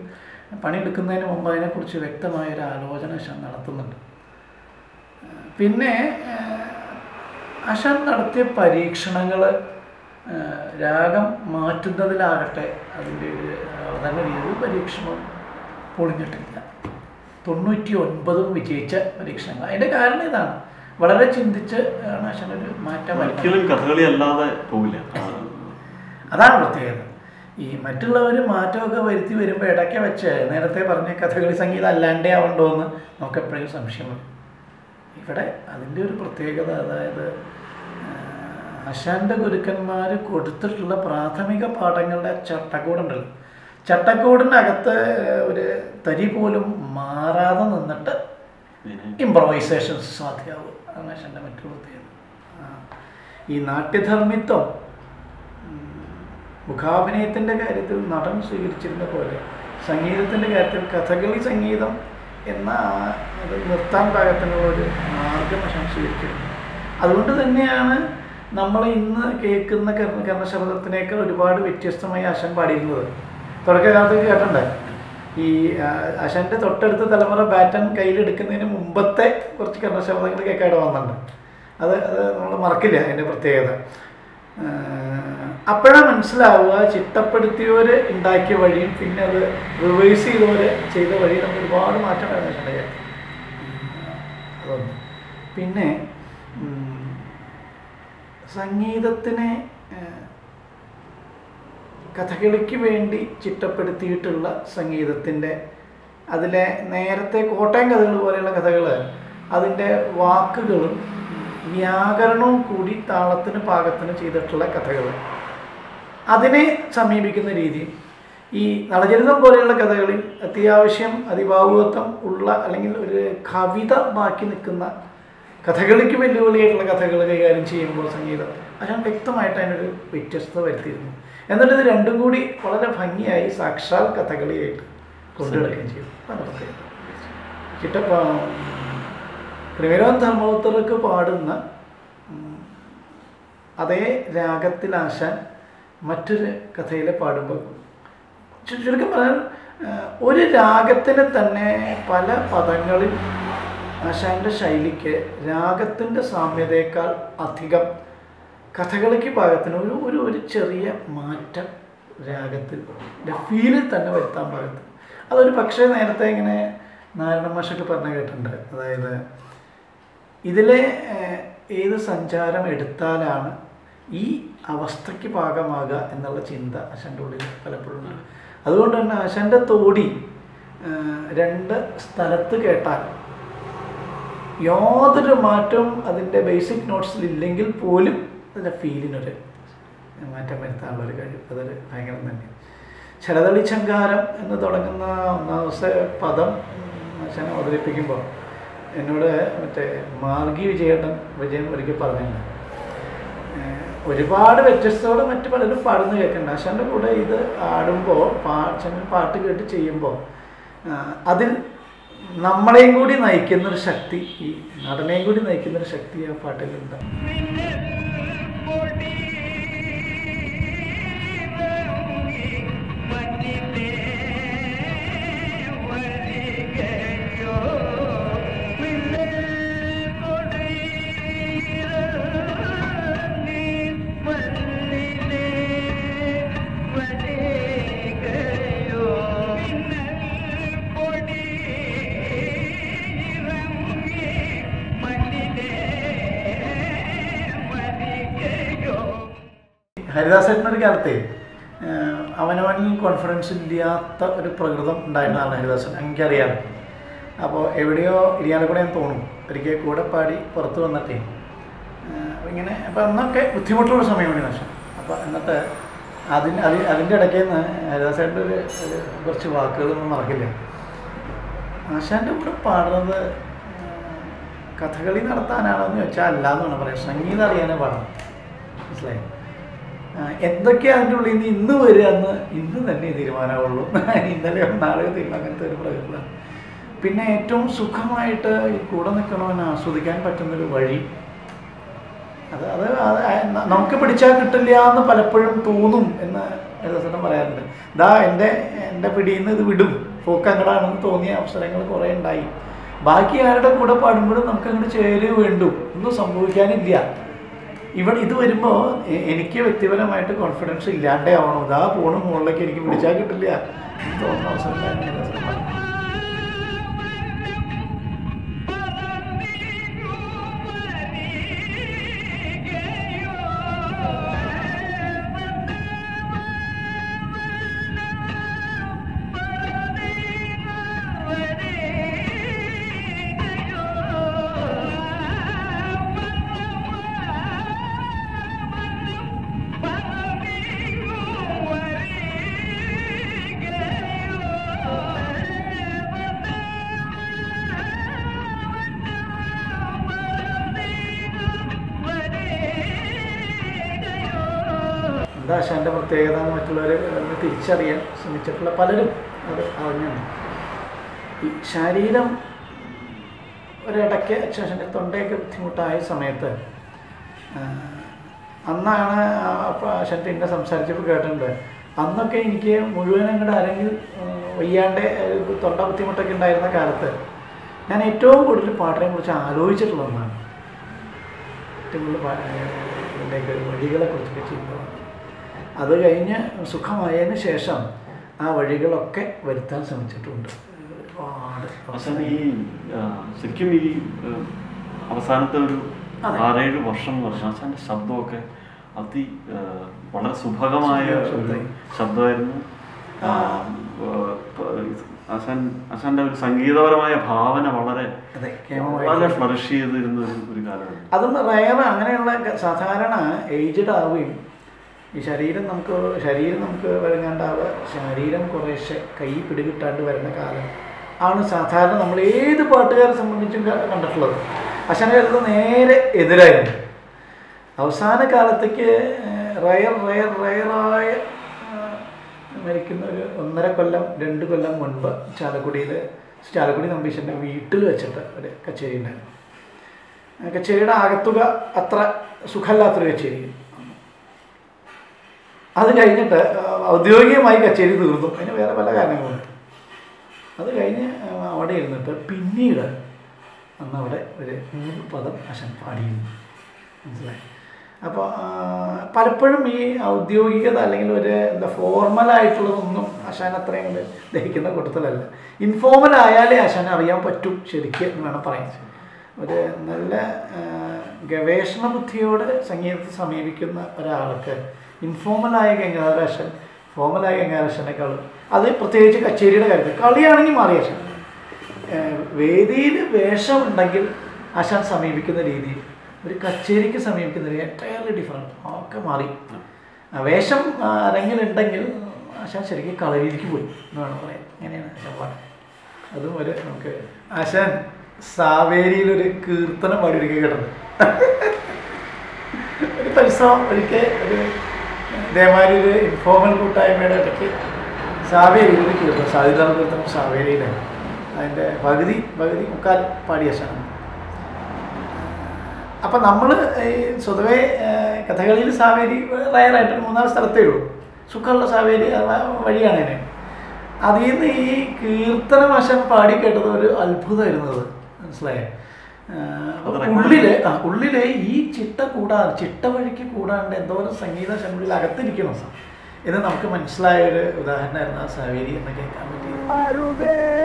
Speaker 1: പണിയെടുക്കുന്നതിന് മുമ്പ് അതിനെക്കുറിച്ച് വ്യക്തമായ ഒരു ആലോചന അശാൻ നടത്തുന്നുണ്ട് പിന്നെ ഏഹ്, അശാൻ നടത്തിയ പരീക്ഷണങ്ങൾ രാഗം മാറ്റുന്നതിലാകട്ടെ അതിൻ്റെ ഒരു അവതരണ രീതി പരീക്ഷണം പൊളിഞ്ഞിട്ടില്ല തൊണ്ണൂറ്റി ഒൻപതും വിജയിച്ച പരീക്ഷണങ്ങൾ അതിൻ്റെ കാരണം ഇതാണ് വളരെ ചിന്തിച്ച് ആണ് അശാൻ ഒരു മാറ്റം വരുത്തുന്നത്.
Speaker 2: ഒരിക്കലും കഥകളി അല്ലാതെ പോവില്ല ആ,
Speaker 1: അതാണ് പ്രത്യേകത ഈ മറ്റുള്ളവർ മാറ്റമൊക്കെ വരുത്തി വരുമ്പോൾ ഇടയ്ക്ക് വെച്ച് നേരത്തെ പറഞ്ഞ കഥകളി സംഗീതം അല്ലാണ്ടേ ആവണ്ടോ എന്ന് നമുക്ക് എപ്പോഴും സംശയം വരും ഇവിടെ അതിൻ്റെ ഒരു പ്രത്യേകത അതായത് അശാൻ്റെ ഗുരുക്കന്മാർ കൊടുത്തിട്ടുള്ള പ്രാഥമിക പാഠങ്ങളുടെ ചട്ടക്കൂടുണ്ടല്ലോ ചട്ടക്കൂടിനകത്ത് ഒരു തരി പോലും മാറാതെ നിന്നിട്ട്
Speaker 2: ഇതിന്
Speaker 1: ഇമ്പ്രവൈസേഷൻസ് സാധ്യമാവും അതാണ് അശാൻ്റെ മറ്റൊരു പ്രത്യേകത ആ, ഈ നാട്യധർമ്മിത്വം മുഖാഭിനയത്തിൻ്റെ കാര്യത്തിൽ നടൻ സ്വീകരിച്ചിരുന്ന പോലെ സംഗീതത്തിൻ്റെ കാര്യത്തിൽ കഥകളി സംഗീതം എന്ന ആ അത് നിർത്താൻ പാകത്തിനുള്ള ഒരു മാർഗം അശാൻ സ്വീകരിച്ചിരുന്നു അതുകൊണ്ട് തന്നെയാണ് നമ്മൾ ഇന്ന് കേൾക്കുന്ന കർണ കർണശബ്ദത്തിനേക്കാൾ ഒരുപാട് വ്യത്യസ്തമായി അശൻ പാടിയിരുന്നത് തുടക്കകാലത്ത് കേട്ടിട്ടുണ്ട് ഈ ആ, അശൻ്റെ തൊട്ടടുത്ത തലമുറ ബാറ്റൺ കയ്യിലെടുക്കുന്നതിന് മുമ്പത്തെ കുറച്ച് കർണശബ്ദങ്ങൾ കേൾക്കാതെ വന്നിട്ടുണ്ട് അത് അത് നമ്മൾ മറക്കില്ല അതിൻ്റെ പ്രത്യേകത അപ്പോഴാണ് മനസ്സിലാവുക ചിട്ടപ്പെടുത്തിയവർ ഉണ്ടാക്കിയ വഴിയും പിന്നെ അത് റിവേഴ്സ് ചെയ്തവർ ചെയ്ത വഴി നമുക്ക് ഒരുപാട് മാറ്റം വരുന്നുണ്ട് അതൊന്ന് പിന്നെ ഉം, സംഗീതത്തിനെ ആ, കഥകളിക്ക് വേണ്ടി ചിട്ടപ്പെടുത്തിയിട്ടുള്ള സംഗീതത്തിൻ്റെ അതിലെ നേരത്തെ കോട്ടയം കഥകൾ പോലെയുള്ള കഥകൾ അതിൻ്റെ വാക്കുകളും വ്യാകരണവും കൂടി താളത്തിന് പാകത്തിന് ചെയ്തിട്ടുള്ള കഥകൾ അതിനെ സമീപിക്കുന്ന രീതി ഈ നളചരിതം പോലെയുള്ള കഥകളിൽ അത്യാവശ്യം അതിഭാവുകത്വം ഉള്ള അല്ലെങ്കിൽ ഒരു കവിത ബാക്കി നിൽക്കുന്ന കഥകളിക്ക് വെല്ലുവിളിയായിട്ടുള്ള കഥകൾ കൈകാര്യം ചെയ്യുമ്പോൾ സംഗീതം അയാൾ വ്യക്തമായിട്ട് അതിനൊരു വ്യത്യസ്തത വരുത്തിയിരുന്നു എന്നിട്ട് ഇത് രണ്ടും കൂടി വളരെ ഭംഗിയായി സാക്ഷാൽ കഥകളിയായിട്ട് കൊണ്ടുനടക്കുകയും ചെയ്തു അതാണ് പ്രത്യേകത ചിട്ടപ്പ പ്രിമരാൻ ധർമ്മോത്തർക്ക് പാടുന്ന ഉം, അതേ രാഗത്തിലാശാൻ മറ്റൊരു കഥയിൽ പാടുമ്പോൾ ചു- ചുരുക്കം പറഞ്ഞാൽ ആ, ഒരു രാഗത്തിന് തന്നെ പല പദങ്ങളിൽ ആശാൻ്റെ ശൈലിക്ക് രാഗത്തിൻ്റെ സാമ്യതയേക്കാൾ അധികം കഥകളിക്ക് പാകത്തിന് ഒരു ഒരു ഒരു ചെറിയ മാറ്റം രാഗത്തിൽ ഫീലിൽ തന്നെ വരുത്താൻ പാകത്തിന് അതൊരു പക്ഷേ നേരത്തെ ഇങ്ങനെ നാരായണ മാഷൊക്കെ പറഞ്ഞു കേട്ടിട്ടുണ്ട് അതായത് ഇതിലെ ഏഹ്, ഏത് സഞ്ചാരം എടുത്താലാണ് ഈ അവസ്ഥയ്ക്ക് പാകമാകുക എന്നുള്ള ചിന്ത അശൻ്റെ ഉള്ളിൽ പലപ്പോഴും ഉണ്ട് അതുകൊണ്ട് തന്നെ അശൻ്റെ തോടി ഏഹ്, രണ്ട് സ്ഥലത്ത് കേട്ടാൽ യാതൊരു മാറ്റവും അതിൻ്റെ ബേസിക് നോട്ട്സിൽ ഇല്ലെങ്കിൽ പോലും അതിൻ്റെ ഫീലിനൊരു മാറ്റം വരുത്താനുള്ള ഒരു കഴിവ് അതൊരു ഭയങ്കരം തന്നെ ശരതളി ചങ്കാരം എന്ന് തുടങ്ങുന്ന ഒന്നാമത്തെ പദം അച്ഛൻ അവതരിപ്പിക്കുമ്പോൾ എന്നോട് മറ്റേ മാർഗി വിജയേട്ടൻ വിജയൻ ഒരിക്കൽ പറഞ്ഞിട്ടുണ്ട് ഏഹ് ഒരുപാട് വ്യത്യസ്തതയോടെ മറ്റു പലരും പാടുന്ന കേൾക്കുന്നുണ്ട് അച്ഛൻ്റെ കൂടെ ഇത് ആടുമ്പോൾ പാ അച്ഛൻ പാട്ട് കേട്ട് ചെയ്യുമ്പോൾ ആഹ് അതിൽ നമ്മളെയും കൂടി നയിക്കുന്നൊരു ശക്തി ഈ നടനെയും കൂടി നയിക്കുന്നൊരു ശക്തി ആ പാട്ടിലുണ്ട് ഹരിദാസേട്ടനൊരു കാലത്തെ ഏഹ് അവനവനിൽ കോൺഫിഡൻസ് ഇല്ലാത്ത ഒരു പ്രകൃതം ഉണ്ടായിരുന്നതാണ് ഹരിദാസൻ എനിക്കറിയാം അപ്പോൾ എവിടെയോ ഇരിയാലക്കൂടെ ഞാൻ തോന്നും ഒരിക്കൽ കൂടെ പാടി പുറത്ത് വന്നിട്ടേ ഏഹ് ഇങ്ങനെ അപ്പോൾ അന്നൊക്കെ ബുദ്ധിമുട്ടുള്ള സമയമാണ് നഷ്ടം അപ്പോൾ എന്നിട്ട് അതിന് അതി അതിൻ്റെ ഇടയ്ക്ക് നിന്ന് ഹരിദാസേട്ടൻ്റെ ഒരു ഒരു കുറച്ച് വാക്കുകളൊന്നും മറക്കില്ല ആശാൻ്റെ കൂടെ പാടുന്നത് ഏഹ് കഥകളി നടത്താനാണോ എന്ന് ചോദിച്ചാൽ അല്ല എന്നാണ് പറയുക സംഗീതം അറിയാനേ പാടണം മനസ്സിലായി ആ, എന്തൊക്കെയാ അതിൻ്റെ ഉള്ളിൽ നിന്ന് ഇന്ന് വരിക എന്ന് ഇന്ന് തന്നെ തീരുമാനമുള്ളൂ ഇന്നലെ നാളെ തീരുമാനം അങ്ങനത്തെ ഒരു പ്രകൃതം പിന്നെ ഏറ്റവും സുഖമായിട്ട് ഈ കൂടെ നിൽക്കണവന് ആസ്വദിക്കാൻ പറ്റുന്നൊരു വഴി അത് അത് അത് ന- നമുക്ക് പിടിച്ചാൽ കിട്ടില്ല എന്ന് പലപ്പോഴും തോന്നും എന്ന് ദിവസം പറയാറുണ്ട് ദാ എൻ്റെ എൻ്റെ പിടിയിൽ നിന്ന് ഇത് വിടും പോക്ക് അങ്ങടാണെന്ന് തോന്നിയ അവസരങ്ങൾ കുറേ ഉണ്ടായി ബാക്കി ആരുടെ കൂടെ പാടുമ്പോഴും നമുക്ക് അങ്ങോട്ട് ചേരുക വേണ്ടു ഒന്നും സംഭവിക്കാനില്ല ഇവിടെ ഇത് വരുമ്പോൾ എനിക്ക് വ്യക്തിപരമായിട്ട് കോൺഫിഡൻസ് ഇല്ലാണ്ടേ ആവണം ഇതാ പോണ മുകളിലേക്ക് എനിക്ക് പിടിച്ചാൽ കിട്ടില്ല എന്ന് തോന്നുന്ന അവസരം ഉണ്ടായിരുന്നു ഈ രസം. എന്താ ആശാന്റെ പ്രത്യേകത എന്ന് മറ്റുള്ളവരെ ഒന്ന് തിരിച്ചറിയാൻ ശ്രമിച്ചിട്ടുള്ള പലരും അത് അറിഞ്ഞാണ് ഈ ശരീരം ഒരിടയ്ക്ക് അച്ഛൻ്റെ തൊണ്ടയൊക്കെ ബുദ്ധിമുട്ടായ സമയത്ത് ആ, അന്നാണ് ആശാൻ പിന്നെ സംസാരിച്ചപ്പോൾ കേട്ടിട്ടുണ്ട് അന്നൊക്കെ എനിക്ക് മുഴുവൻ അങ്ങോട്ട് ആരെങ്കിലും വയ്യാണ്ട് ഒരു തൊണ്ട ബുദ്ധിമുട്ടൊക്കെ ഉണ്ടായിരുന്ന കാലത്ത് ഞാൻ ഏറ്റവും കൂടുതൽ പാട്ടിനെ കുറിച്ച് ആലോചിച്ചിട്ടുള്ള ഒന്നാണ് ഏറ്റവും കൂടുതൽ പാ- ഇതിൻ്റെയൊക്കെ വഴികളെ കുറിച്ചൊക്കെ ചെയ്യുമ്പോൾ അത് കഴിഞ്ഞ് സുഖമായതിന് ശേഷം ആ വഴികളൊക്കെ വരുത്താൻ ശ്രമിച്ചിട്ടുണ്ട് ഒരുപാട്
Speaker 2: അവസാനം ഈ ആ, ശരിക്കും ഈ ആ, അവസാനത്തെ ഒരു
Speaker 1: അതെ.
Speaker 2: ആറേഴ് വർഷം എന്ന് പറഞ്ഞാൽ ആശാന്റെ ശബ്ദമൊക്കെ അതി ആ, വളരെ സുഭഗമായ ഒരു
Speaker 1: ശബ്ദം.
Speaker 2: ശബ്ദമായിരുന്നു ആ, ആ, പ- ആശാൻ ആശാന്റെ ഒരു സംഗീതപരമായ ഭാവന വളരെ
Speaker 1: അതെ
Speaker 2: വളരെ
Speaker 1: കേമമായിട്ട്
Speaker 2: ഫ്ലറിഷ് ചെയ്തിരുന്ന ഒരു ഒരു കാലമാണ്
Speaker 1: അതൊന്ന് റയർ അങ്ങനെയുള്ള ക- സാധാരണ ഏജ്ഡ് ആവുകയും ഈ ശരീരം നമുക്ക് ശരീരം നമുക്ക് വഴങ്ങാണ്ടാവുക ശരീരം കുറേശ്ശെ കൈ പിടികിട്ടാണ്ട് വരുന്ന കാലം ആണ് സാധാരണ നമ്മൾ ഏത് പാട്ടുകാരെ സംബന്ധിച്ചും ക- കണ്ടിട്ടുള്ളത് അശാന കാലത്ത് നേരെ എതിരായിരുന്നു അവസാന കാലത്തേക്ക് റയർ റയർ റയറായ മരിക്കുന്ന ഒരു ഒന്നര കൊല്ലം രണ്ട് കൊല്ലം മുൻപ് ചാലക്കുടിയിൽ ചാലക്കുടി നമ്പീശൻ്റെ വീട്ടിൽ വെച്ചിട്ട് ഒരു കച്ചേരി ഉണ്ടായിരുന്നു ആ കച്ചേരിയുടെ ആകത്തുക അത്ര സുഖമില്ലാത്തൊരു കച്ചേരി അത് കഴിഞ്ഞിട്ട് ആ, ഔദ്യോഗികമായി കച്ചേരി തീർന്നു അതിന് വേറെ പല കാരണങ്ങളുണ്ട് അത് കഴിഞ്ഞ് ആ, അവിടെ ഇരുന്നിട്ട് പിന്നീട് അന്ന് അവിടെ ഒരു മൂന്ന് പദം അശൻ പാടിയിരുന്നു മനസ്സിലായി അപ്പോൾ പലപ്പോഴും ഈ ഔദ്യോഗികത അല്ലെങ്കിൽ ഒരു എന്താ ഫോർമലായിട്ടുള്ളതൊന്നും അശാൻ അത്രയും കണ്ട് ദഹിക്കുന്ന കൂട്ടത്തിലല്ല ഇൻഫോർമൽ ആയാലേ അശാൻ അറിയാൻ പറ്റും ശരിക്കും എന്ന് വേണം പറയാൻ ഒരു നല്ല ആ, ഗവേഷണ ബുദ്ധിയോടെ സംഗീതത്തെ സമീപിക്കുന്ന ഒരാൾക്ക് ഇൻഫോർമലായ ഗംഗാധരാശൻ ഫോർമലായ ഗംഗാധരാശനേക്കാളും അത് പ്രത്യേകിച്ച് കച്ചേരിയുടെ കാര്യത്തിൽ കളിയാണെങ്കിൽ മാറി അശാൻ വേദിയിൽ വേഷമുണ്ടെങ്കിൽ ആശാൻ സമീപിക്കുന്ന രീതിയിൽ ഒരു കച്ചേരിക്ക് സമീപിക്കുന്ന രീതി എൻറ്റയർലി ഡിഫറെൻറ്റ് ഒക്കെ മാറി ആ വേഷം ആ, അരങ്ങിലുണ്ടെങ്കിൽ ആശാൻ ശരിക്കും കളരിയിലേക്ക് പോയി എന്ന് വേണം പറയാൻ അങ്ങനെയാണ് ആശാൻ പാട്ട് അതും ഒരു നമുക്ക് ആശാൻ സാവേരിയിൽ ഒരു കീർത്തനം പാടി ഒരിക്കൽ കേട്ടത് ഒരു പരിശ്രമം ഒരിക്കൽ ഒരു ഇതേമാതിരി ഒരു ഇൻഫോർമൽ കൂട്ടായ്മയുടെ ഇടയ്ക്ക് സാവേരിയിൽ ഒരു കീർത്തനം സാധിതാർ കീർത്തനം സാവേരിയിലാണ് അതിൻ്റെ പകുതി പകുതി മുക്കാൽ പാടിയ ശാനം അപ്പം നമ്മൾ ഈ സ്വതവേ ഏഹ്, കഥകളിയിൽ സാവേരി റയറായിട്ട് മൂന്നാല് സ്ഥലത്തേ ഉള്ളൂ സുഖമുള്ള സാവേരി അത് വഴിയാണ് അതിന് അതിൽ നിന്ന് ഈ കീർത്തനവശം പാടി കേട്ടത് ഒരു അത്ഭുതമായിരുന്നത് മനസ്സിലായോ ഏഹ്,
Speaker 2: അത് record
Speaker 1: ഉള്ളില് ആ ഉള്ളില് ഈ ചിട്ട കൂടാതെ ചിട്ട വഴിക്ക് കൂടാണ്ട് എന്തോരം സംഗീത ശമ്പളിൽ അകത്തിരിക്കണം എന്ന് നമുക്ക് മനസ്സിലായ ഒരു ഉദാഹരണമായിരുന്നു ആ സാവേരി എന്ന് കേൾക്കാൻ പറ്റിയത്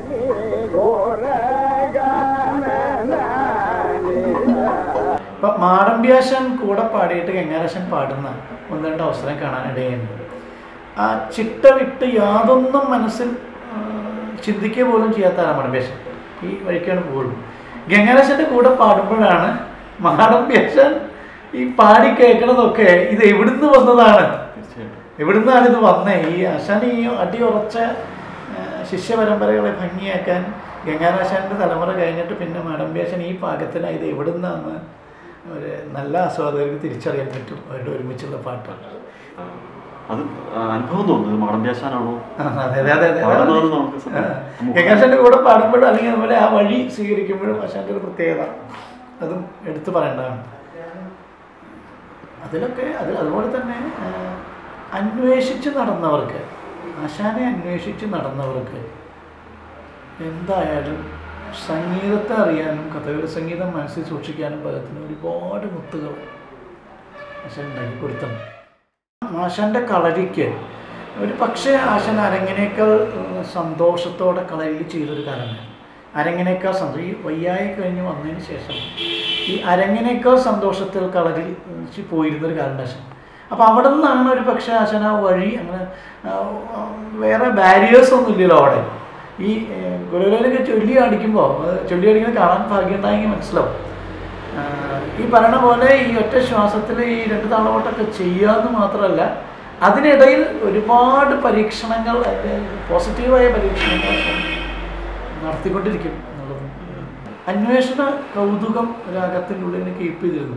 Speaker 1: ഇപ്പം മാ മാടമ്പ്യാശൻ കൂടെ പാടിയിട്ട് ഗംഗാരാശൻ പാടുന്ന ഒന്ന് രണ്ട് അവസരം കാണാനിടയുണ്ട് ആ ചിട്ട വിട്ട് യാതൊന്നും മനസ്സിൽ ആ, ചിന്തിക്കുക പോലും ചെയ്യാത്തതാണ് മാടമ്പ്യാശൻ ഈ വഴിക്കാണ് പോകുള്ളൂ ഗംഗാരാശൻ്റെ കൂടെ പാടുമ്പോഴാണ് മാടമ്പ്യാശൻ ഈ പാടി കേൾക്കണതൊക്കെ ഇത് എവിടുന്ന് വന്നതാണ്
Speaker 2: തീർച്ചയായിട്ടും
Speaker 1: എവിടുന്നാണ് ഇത് വന്നേ ഈ ആശാൻ ഈ അടിയുറച്ച ആ, ശിഷ്യപരമ്പരകളെ ഭംഗിയാക്കാൻ ഗംഗാനാശാൻ്റെ തലമുറ കഴിഞ്ഞിട്ട് പിന്നെ മാടമ്പ്യാശൻ ഈ പാകത്തിന് ഇത് എവിടുന്നാന്ന് ഒരു നല്ല ആസ്വാദകർക്ക് തിരിച്ചറിയാൻ പറ്റും അവരുടെ ഒരുമിച്ചുള്ള പാട്ടാണ്
Speaker 2: അത് ആ, അനുഭവം തോന്നുന്നത് മാടമ്പ്യാശാനാണോ
Speaker 1: ആ, അതെ അതെ അതെ അതെ
Speaker 2: പാടുന്നത് നമുക്ക് സത്യം.
Speaker 1: ആ.
Speaker 2: നമുക്ക്
Speaker 1: ഗംഗാശാന്റെ കൂടെ പാടുമ്പോഴും അല്ലെങ്കിൽ അതുപോലെ ആ വഴി സ്വീകരിക്കുമ്പോഴും ആശാന്റെ ഒരു പ്രത്യേകത അതും എടുത്തു പറയേണ്ടതാണ് അതിലൊക്കെ അത് അതുപോലെ തന്നെ ആ, അന്വേഷിച്ച് നടന്നവർക്ക് ആശാനെ അന്വേഷിച്ച് നടന്നവർക്ക് എന്തായാലും സംഗീതത്തെ അറിയാനും കഥകളി സംഗീതം മനസ്സിൽ സൂക്ഷിക്കാനും പാകത്തിന് ഒരുപാട് മുത്തുകൾ ആശാൻ ഉണ്ടാക്കി കൊടുത്തിട്ടുണ്ട് ആശാന്റെ കളരിക്ക് ഒരു പക്ഷേ ആശാൻ അരങ്ങിനേക്കാൾ ഉം, സന്തോഷത്തോടെ കളരിയിൽ ചെയ്തൊരു കാലമാണ് അരങ്ങിനേക്കാൾ സന്തോഷം ഈ വയ്യായി കഴിഞ്ഞ് വന്നതിന് ശേഷം ഈ അരങ്ങിനേക്കാൾ സന്തോഷത്തിൽ കളരിൽ ഉം, ചി- പോയിരുന്നൊരു കാലമാണ് ആശാൻ അപ്പോൾ അവിടെ നിന്നാണ് ഒരു പക്ഷേ ആശാൻ ആ വഴി അങ്ങനെ ആ, ആ, വേറെ ബാരിയേഴ്സ് ഒന്നും ഇല്ലല്ലോ അവിടെ ഈ ഗുരുവിലൊക്കെ ചൊല്ലി അടിക്കുമ്പോൾ ചൊല്ലി അടിക്കുന്നത് കാണാൻ ഭാഗ്യമുണ്ടായെങ്കിൽ മനസ്സിലാവും ആ, ഈ പറയണ പോലെ ഈ ഒറ്റ ശ്വാസത്തിൽ ഈ രണ്ട് താളവട്ടമൊക്കെ ചെയ്യാന്ന് മാത്രമല്ല അതിനിടയിൽ ഒരുപാട് പരീക്ഷണങ്ങൾ അതിൻ്റെ പോസിറ്റീവായ പരീക്ഷണങ്ങൾ നടത്തിക്കൊണ്ടിരിക്കും എന്നുള്ളത് അന്വേഷണ കൗതുകം രാഗത്തിൻ്റെ ഉള്ളിൽ കീപ്പ് ചെയ്തിരുന്നു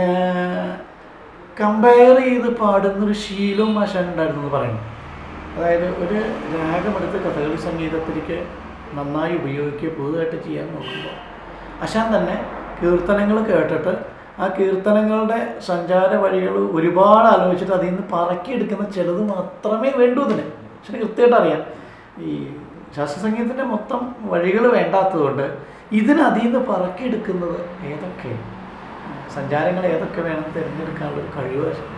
Speaker 1: കമ്പയർ ചെയ്ത് പാടുന്നൊരു ശീലവും ആശാൻ ഉണ്ടായിരുന്നു എന്ന് പറയുന്നു അതായത് ഒരു രാഗമെടുത്ത് കഥകളി സംഗീതത്തിലേക്ക് നന്നായി ഉപയോഗിക്കുക പുതുതായിട്ട് ചെയ്യാൻ നോക്കുമ്പോൾ അശാൻ തന്നെ കീർത്തനങ്ങൾ കേട്ടിട്ട് ആ കീർത്തനങ്ങളുടെ സഞ്ചാര വഴികൾ ഒരുപാട് ആലോചിച്ചിട്ട് അതിൽ നിന്ന് പറക്കിയെടുക്കുന്ന ചിലത് മാത്രമേ വേണ്ടൂ ഇതിന് പക്ഷേ കൃത്യമായിട്ട് അറിയാം ഈ ശാസ്ത്രസംഗീതത്തിൻ്റെ മൊത്തം വഴികൾ വേണ്ടാത്തതുകൊണ്ട് ഇതിന് അതിൽ നിന്ന് പറക്കിയെടുക്കുന്നത് ഏതൊക്കെ സഞ്ചാരങ്ങൾ ഏതൊക്കെ വേണം തിരഞ്ഞെടുക്കാനുള്ള ഒരു കഴിവ് ആശാന്.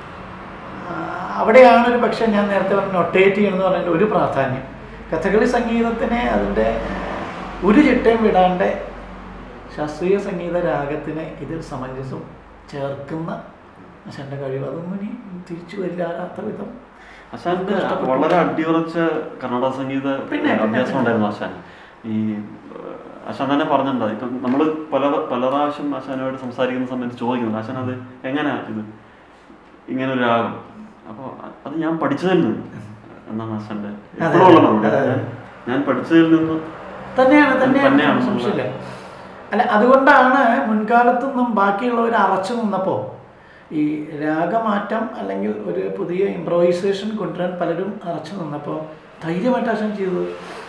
Speaker 1: ആ, അവിടെയാണ് ഒരു പക്ഷേ ഞാൻ നേരത്തെ പറഞ്ഞ നൊട്ടേറ്റ് ചെയ്യണമെന്ന് പറഞ്ഞതിൻ്റെ ഒരു പ്രാധാന്യം കഥകളി സംഗീതത്തിനെ അതിൻ്റെ ഒരു ചിട്ടയും വിടാണ്ട് ശാസ്ത്രീയ സംഗീത രാഗത്തിനെ ഇതിൽ സമഞ്ജസം ചേർക്കുന്ന അശാൻ്റെ കഴിവ് അതൊന്നും ഇനി തിരിച്ചു വരില്ലാത്ത വിധം
Speaker 2: ആശാന്റെ വളരെ അടിയുറച്ച കർണാടക സംഗീത
Speaker 1: പിന്നെ, പിന്നെ,
Speaker 2: അഭ്യാസം ഉണ്ടായിരുന്നു ആശാൻ ഈ ഏഹ്, ആശാൻ തന്നെ പറഞ്ഞിട്ടുണ്ട് ഇപ്പം നമ്മൾ പല പല പ്രാവശ്യം ആശാനോട് സംസാരിക്കുന്ന സമയത്ത് ചോദിക്കുന്നുണ്ട് ആശാൻ അത് എങ്ങനെയാ ഇത് ഇങ്ങനെ ഒരു രാഗം അപ്പോൾ അത് ഞാൻ പഠിച്ചതിൽ നിന്ന് എന്നാണ് ആശാന്റെ എപ്പോഴും ഉള്ള മറുപടി
Speaker 1: അതെ, അതെ.
Speaker 2: ഞാൻ- ഞാൻ പഠിച്ചതിൽ നിന്ന്
Speaker 1: തന്നെയാണ് തന്നെയാണ്
Speaker 2: തന്നെയാണ്
Speaker 1: സംശയമില്ല അല്ല അതുകൊണ്ടാണ് മുൻകാലത്തൊന്നും ബാക്കിയുള്ളവർ അറച്ചു നിന്നപ്പോൾ ഈ രാഗമാറ്റം അല്ലെങ്കിൽ ഒരു പുതിയ ഇംപ്രവൈസേഷൻ കൊണ്ടുവരാൻ പലരും അറച്ചു നിന്നപ്പോൾ ധൈര്യമായിട്ട് ആശാൻ ചെയ്തത്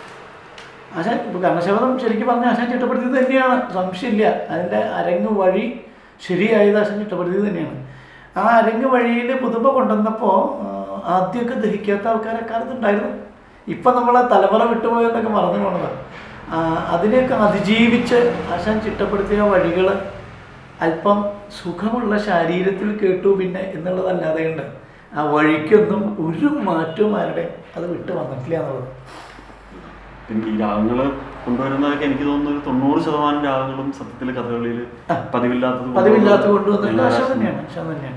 Speaker 1: ആശാൻ ഇപ്പോൾ കർണശബദം ശരിക്കും പറഞ്ഞാൽ ആശാൻ ചിട്ടപ്പെടുത്തിയത് തന്നെയാണ് സംശയമില്ല അതിൻ്റെ അരങ്ങ് വഴി ശരിയായത് ആശാൻ ചിട്ടപ്പെടുത്തിയത് തന്നെയാണ് ആ അരങ്ങ് വഴിയിൽ പുതുമ കൊണ്ടുവന്നപ്പോൾ ആദ്യമൊക്കെ ദഹിക്കാത്ത ആൾക്കാരെ കാലത്തുണ്ടായിരുന്നു ഇപ്പം നമ്മളെ തലമുറ വിട്ടുപോയെന്നൊക്കെ മറന്നു പോണതാണ് ആ, അതിനെയൊക്കെ അതിജീവിച്ച് ആശാൻ ചിട്ടപ്പെടുത്തിയ വഴികൾ അല്പം സുഖമുള്ള ശരീരത്തിൽ കേട്ടു പിന്നെ എന്നുള്ളതല്ലാതെ ഉണ്ട് ആ വഴിക്കൊന്നും ഒരു മാറ്റവും ആരുടെ അത് വിട്ടു വന്നിട്ടില്ല എന്നുള്ളത്
Speaker 2: പിന്നെ ഈ രാഗങ്ങള് കൊണ്ടുവരുന്നതൊക്കെ എനിക്ക് തോന്നുന്നു ഒരു തൊണ്ണൂറ് ശതമാനം രാഗങ്ങളും സത്യത്തിൽ കഥകളിയിൽ
Speaker 1: ആ.
Speaker 2: പതിവില്ലാത്തത്
Speaker 1: പതിവില്ലാത്ത കൊണ്ടുവന്നിട്ട്
Speaker 2: എല്ലാ
Speaker 1: ആശാൻ
Speaker 2: രാഗങ്ങളും-
Speaker 1: തന്നെയാണ് ആശാൻ തന്നെയാണ്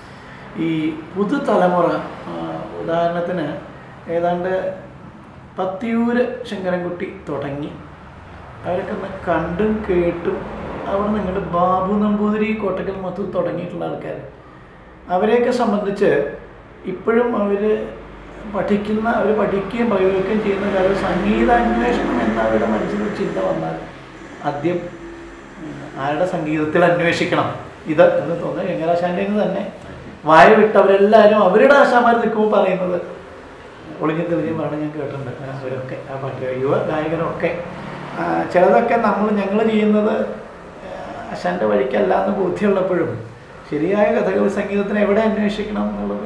Speaker 1: ഈ പുതുതലമുറ ആ, ഉദാഹരണത്തിന് ഏതാണ്ട് പത്തിയൂര് ശങ്കരൻകുട്ടി തുടങ്ങി അവരൊക്കെ ഒന്ന് കണ്ടും കേട്ടും അവിടെ നിങ്ങളുടെ ബാബു നമ്പൂതിരി കോട്ടക്കൽ മൊത്തം തുടങ്ങിയിട്ടുള്ള ആൾക്കാർ അവരെയൊക്കെ സംബന്ധിച്ച് ഇപ്പോഴും അവർ പഠിക്കുന്ന അവർ പഠിക്കുകയും പ്രയോഗിക്കുകയും ചെയ്യുന്ന കാര്യം സംഗീതാന്വേഷണം എന്ന അവരുടെ മനസ്സിൽ ഒരു ചിന്ത വന്നാൽ ആദ്യം ഉം, ആരുടെ സംഗീതത്തിൽ അന്വേഷിക്കണം ഇത് എന്ന് തോന്നുന്നത് ഗംഗരാശാൻ്റെ തന്നെ വായ വിട്ടവരെല്ലാവരും അവരുടെ ആശാമാർ നിൽക്കുമ്പോൾ പറയുന്നത് ഒളിഞ്ഞും തെളിഞ്ഞും പറഞ്ഞ് ഞാൻ കേട്ടിട്ടുണ്ട് ആ, അവരൊക്കെ ആ പാട്ട് യുവ ഗായകരൊക്കെ ആ, ചിലതൊക്കെ നമ്മൾ ഞങ്ങൾ ചെയ്യുന്നത് അശാൻ്റെ വഴിക്കല്ല എന്ന് ബോധ്യമുള്ളപ്പോഴും ശരിയായ കഥകളി സംഗീതത്തിന് എവിടെ അന്വേഷിക്കണം എന്നുള്ളത്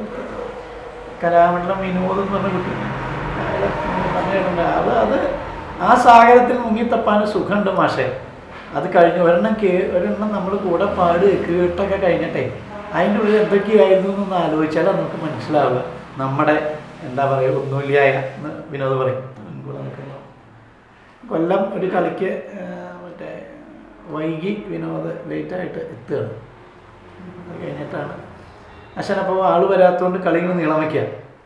Speaker 1: കലാമണ്ഡലം വിനോദം എന്ന് പറഞ്ഞ കുട്ടി അയാള് പറഞ്ഞിട്ടുണ്ട് അത് അത് ആ സാഗരത്തിൽ മുങ്ങിത്തപ്പാൻ സുഖമുണ്ട് മാഷേ അത് കഴിഞ്ഞ് ഒരെണ്ണം കേ ഒരെണ്ണം നമ്മൾ കൂടെ പാട് കേട്ടൊക്കെ കഴിഞ്ഞിട്ടേ അതിൻ്റെ ഉള്ളിൽ എന്തൊക്കെയായിരുന്നു എന്നൊന്ന് ആലോചിച്ചാൽ നമുക്ക് മനസ്സിലാവുക നമ്മുടെ എന്താ പറയുക ഒന്നുമില്ലായ എന്ന് വിനോദ് പറയും കൂടെ നിൽക്കുമ്പോൾ കൊല്ലം ഒരു കളിക്ക് ആ, മറ്റേ വൈകി വിനോദ് ലേറ്റായിട്ട് എത്തുകയാണ് അത് കഴിഞ്ഞിട്ടാണ് അച്ഛൻ അപ്പോൾ ആൾ വരാത്തതുകൊണ്ട് കളികൾ നീളം വയ്ക്കുക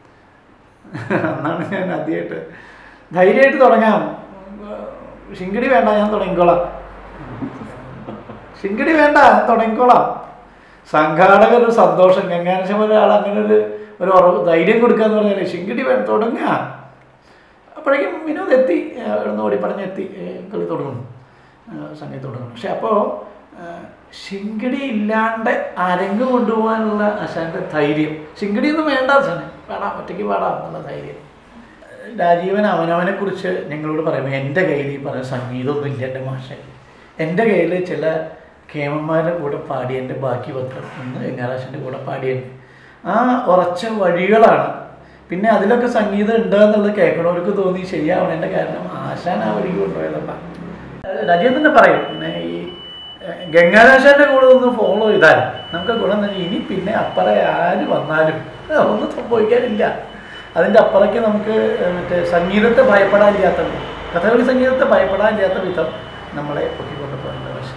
Speaker 1: അന്നാണ് ഞാൻ ആദ്യമായിട്ട് ധൈര്യമായിട്ട് തുടങ്ങാം ശിങ്കടി വേണ്ട ഞാൻ തുടങ്ങിക്കോളാം ശിങ്കടി വേണ്ട തുടങ്ങിക്കോളാം സംഘാടകർ ഒരു സന്തോഷം ഗംഗാനശം ഒരാൾ അങ്ങനെ ഒരു ഒരു ഉറവ് ധൈര്യം കൊടുക്കുക എന്ന് പറഞ്ഞാൽ ശിങ്കടി വേണ്ട തുടങ്ങുക അപ്പോഴേക്കും വിനോദ് എത്തി ഇവിടുന്ന് ഓടി പറഞ്ഞെത്തി ഏഹ് കളി തുടങ്ങുന്നു ഏഹ് സംഗീതം തുടങ്ങുന്നു പക്ഷെ അപ്പോൾ ശിങ്കടി ഇല്ലാണ്ട് അരങ്ങ് കൊണ്ടുപോകാനുള്ള അശാൻ്റെ ധൈര്യം ശിങ്കടി ഒന്നും വേണ്ട അച്ഛന് പാടാം ഒറ്റയ്ക്ക് പാടാം എന്നുള്ള ധൈര്യം രാജീവൻ അവനവനെ കുറിച്ച് ഞങ്ങളോട് പറയുമ്പോൾ എൻ്റെ കയ്യിൽ ഈ പറഞ്ഞ സംഗീതമൊന്നും ഇല്ല എൻ്റെ മാഷ എൻ്റെ കയ്യിൽ ചില കേമന്മാരുടെ കൂടെ പാടിയതിൻ്റെ ബാക്കി പത്രം ഒന്ന് എങ്ങാരാശൻ്റെ കൂടെ പാടിയുണ്ട് ആ ഉറച്ച വഴികളാണ് പിന്നെ അതിലൊക്കെ സംഗീതം ഉണ്ട് എന്നുള്ളത് കേൾക്കണവർക്ക് തോന്നി ശരിയാവണേൻ്റെ കാരണം ആശാൻ ആ വഴി കൊണ്ടുപോയതാണ് രാജീവൻ തന്നെ പറയും പിന്നെ ഈ ഏഹ്, ഗംഗാരാശാന്റെ കൂടെ ഒന്ന് ഫോളോ ചെയ്താൽ നമുക്ക് ഗുണം തന്നെ ഇനി പിന്നെ അപ്പറ ആര് വന്നാലും ഏഹ്, ഒന്നും സംഭവിക്കാനില്ല അതിൻ്റെ അപ്പുറയ്ക്ക് നമുക്ക് ഏഹ്, മറ്റേ സംഗീതത്തെ ഭയപ്പെടാനില്ലാത്ത വിധം കഥകളി സംഗീതത്തെ ഭയപ്പെടാനില്ലാത്ത വിധം നമ്മളെ പൊക്കിക്കൊണ്ടുപോകേണ്ട വശം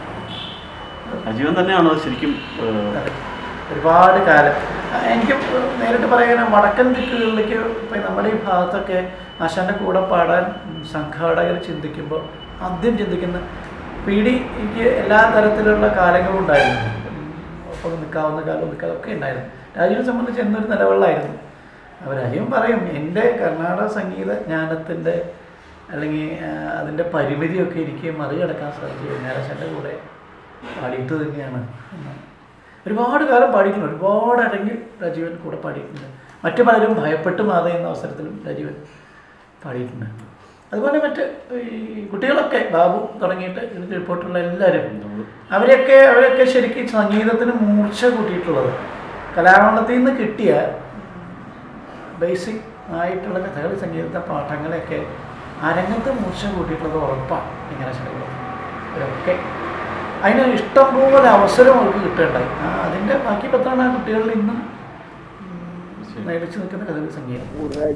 Speaker 2: അജീവൻ തന്നെയാണോ ശരിക്കും ഏഹ്,
Speaker 1: അതെ. ഒരുപാട് കാലം ആ, എനിക്ക് നേരിട്ട് പറയാൻ വടക്കൻ ദിക്കുകളിലേക്ക് ഇപ്പം നമ്മുടെ ഈ ഭാഗത്തൊക്കെ ആശാന്റെ കൂടെ പാടാൻ സംഘാടകർ ചിന്തിക്കുമ്പോൾ ആദ്യം ചിന്തിക്കുന്ന പീഡി എനിക്ക് എല്ലാ തരത്തിലുള്ള കാലങ്ങളും ഉണ്ടായിരുന്നു ഉം, ഒപ്പം നിൽക്കാവുന്ന കാലം നിൽക്കാതൊക്കെ ഉണ്ടായിരുന്നു രാജീവിനെ സംബന്ധിച്ച് എന്നൊരു നിലവിളായിരുന്നു അപ്പോൾ രാജീവൻ പറയും എൻ്റെ കർണാടക സംഗീത ജ്ഞാനത്തിൻ്റെ അല്ലെങ്കിൽ ആ, അതിൻ്റെ പരിമിതിയൊക്കെ എനിക്ക് മറികടക്കാൻ സാധിച്ചു ഞായറാഴ്ചൻ്റെ കൂടെ പാടിയിട്ട് തന്നെയാണ് എന്നാണ് ഒരുപാട് കാലം പാടിയിട്ടുണ്ട് ഒരുപാട് അരങ്ങിൽ രാജീവൻ കൂടെ പാടിയിട്ടുണ്ട് മറ്റു പലരും ഭയപ്പെട്ട് മാറുന്ന അവസരത്തിലും രാജീവൻ പാടിയിട്ടുണ്ട് അതുപോലെ മറ്റ് ഈ കുട്ടികളൊക്കെ ബാബു തുടങ്ങിയിട്ട് ഇതിന് റിപ്പോർട്ടുള്ള എല്ലാവരും അവരെയൊക്കെ അവരൊക്കെ ശരിക്കും സംഗീതത്തിന് മൂർച്ച കൂട്ടിയിട്ടുള്ളത് കലാമണ്ഡലത്തിൽ നിന്ന് കിട്ടിയ ബേസിക് ആയിട്ടുള്ള കഥകളി സംഗീതത്തെ പാഠങ്ങളെയൊക്കെ അരങ്ങത്ത് മൂർച്ച കൂട്ടിയിട്ടുള്ളത് ഉറപ്പാണ് ഇങ്ങനെ ശരികളും അവരൊക്കെ അതിന് ഇഷ്ടം പോലെ അവസരം അവർക്ക് കിട്ടുകയുണ്ടായി ആ, അതിൻ്റെ ബാക്കി പത്താണ് ആ കുട്ടികളിൽ ഇന്നും ഉം, നിലച്ചു നിൽക്കുന്ന കഥകളി സംഗീതം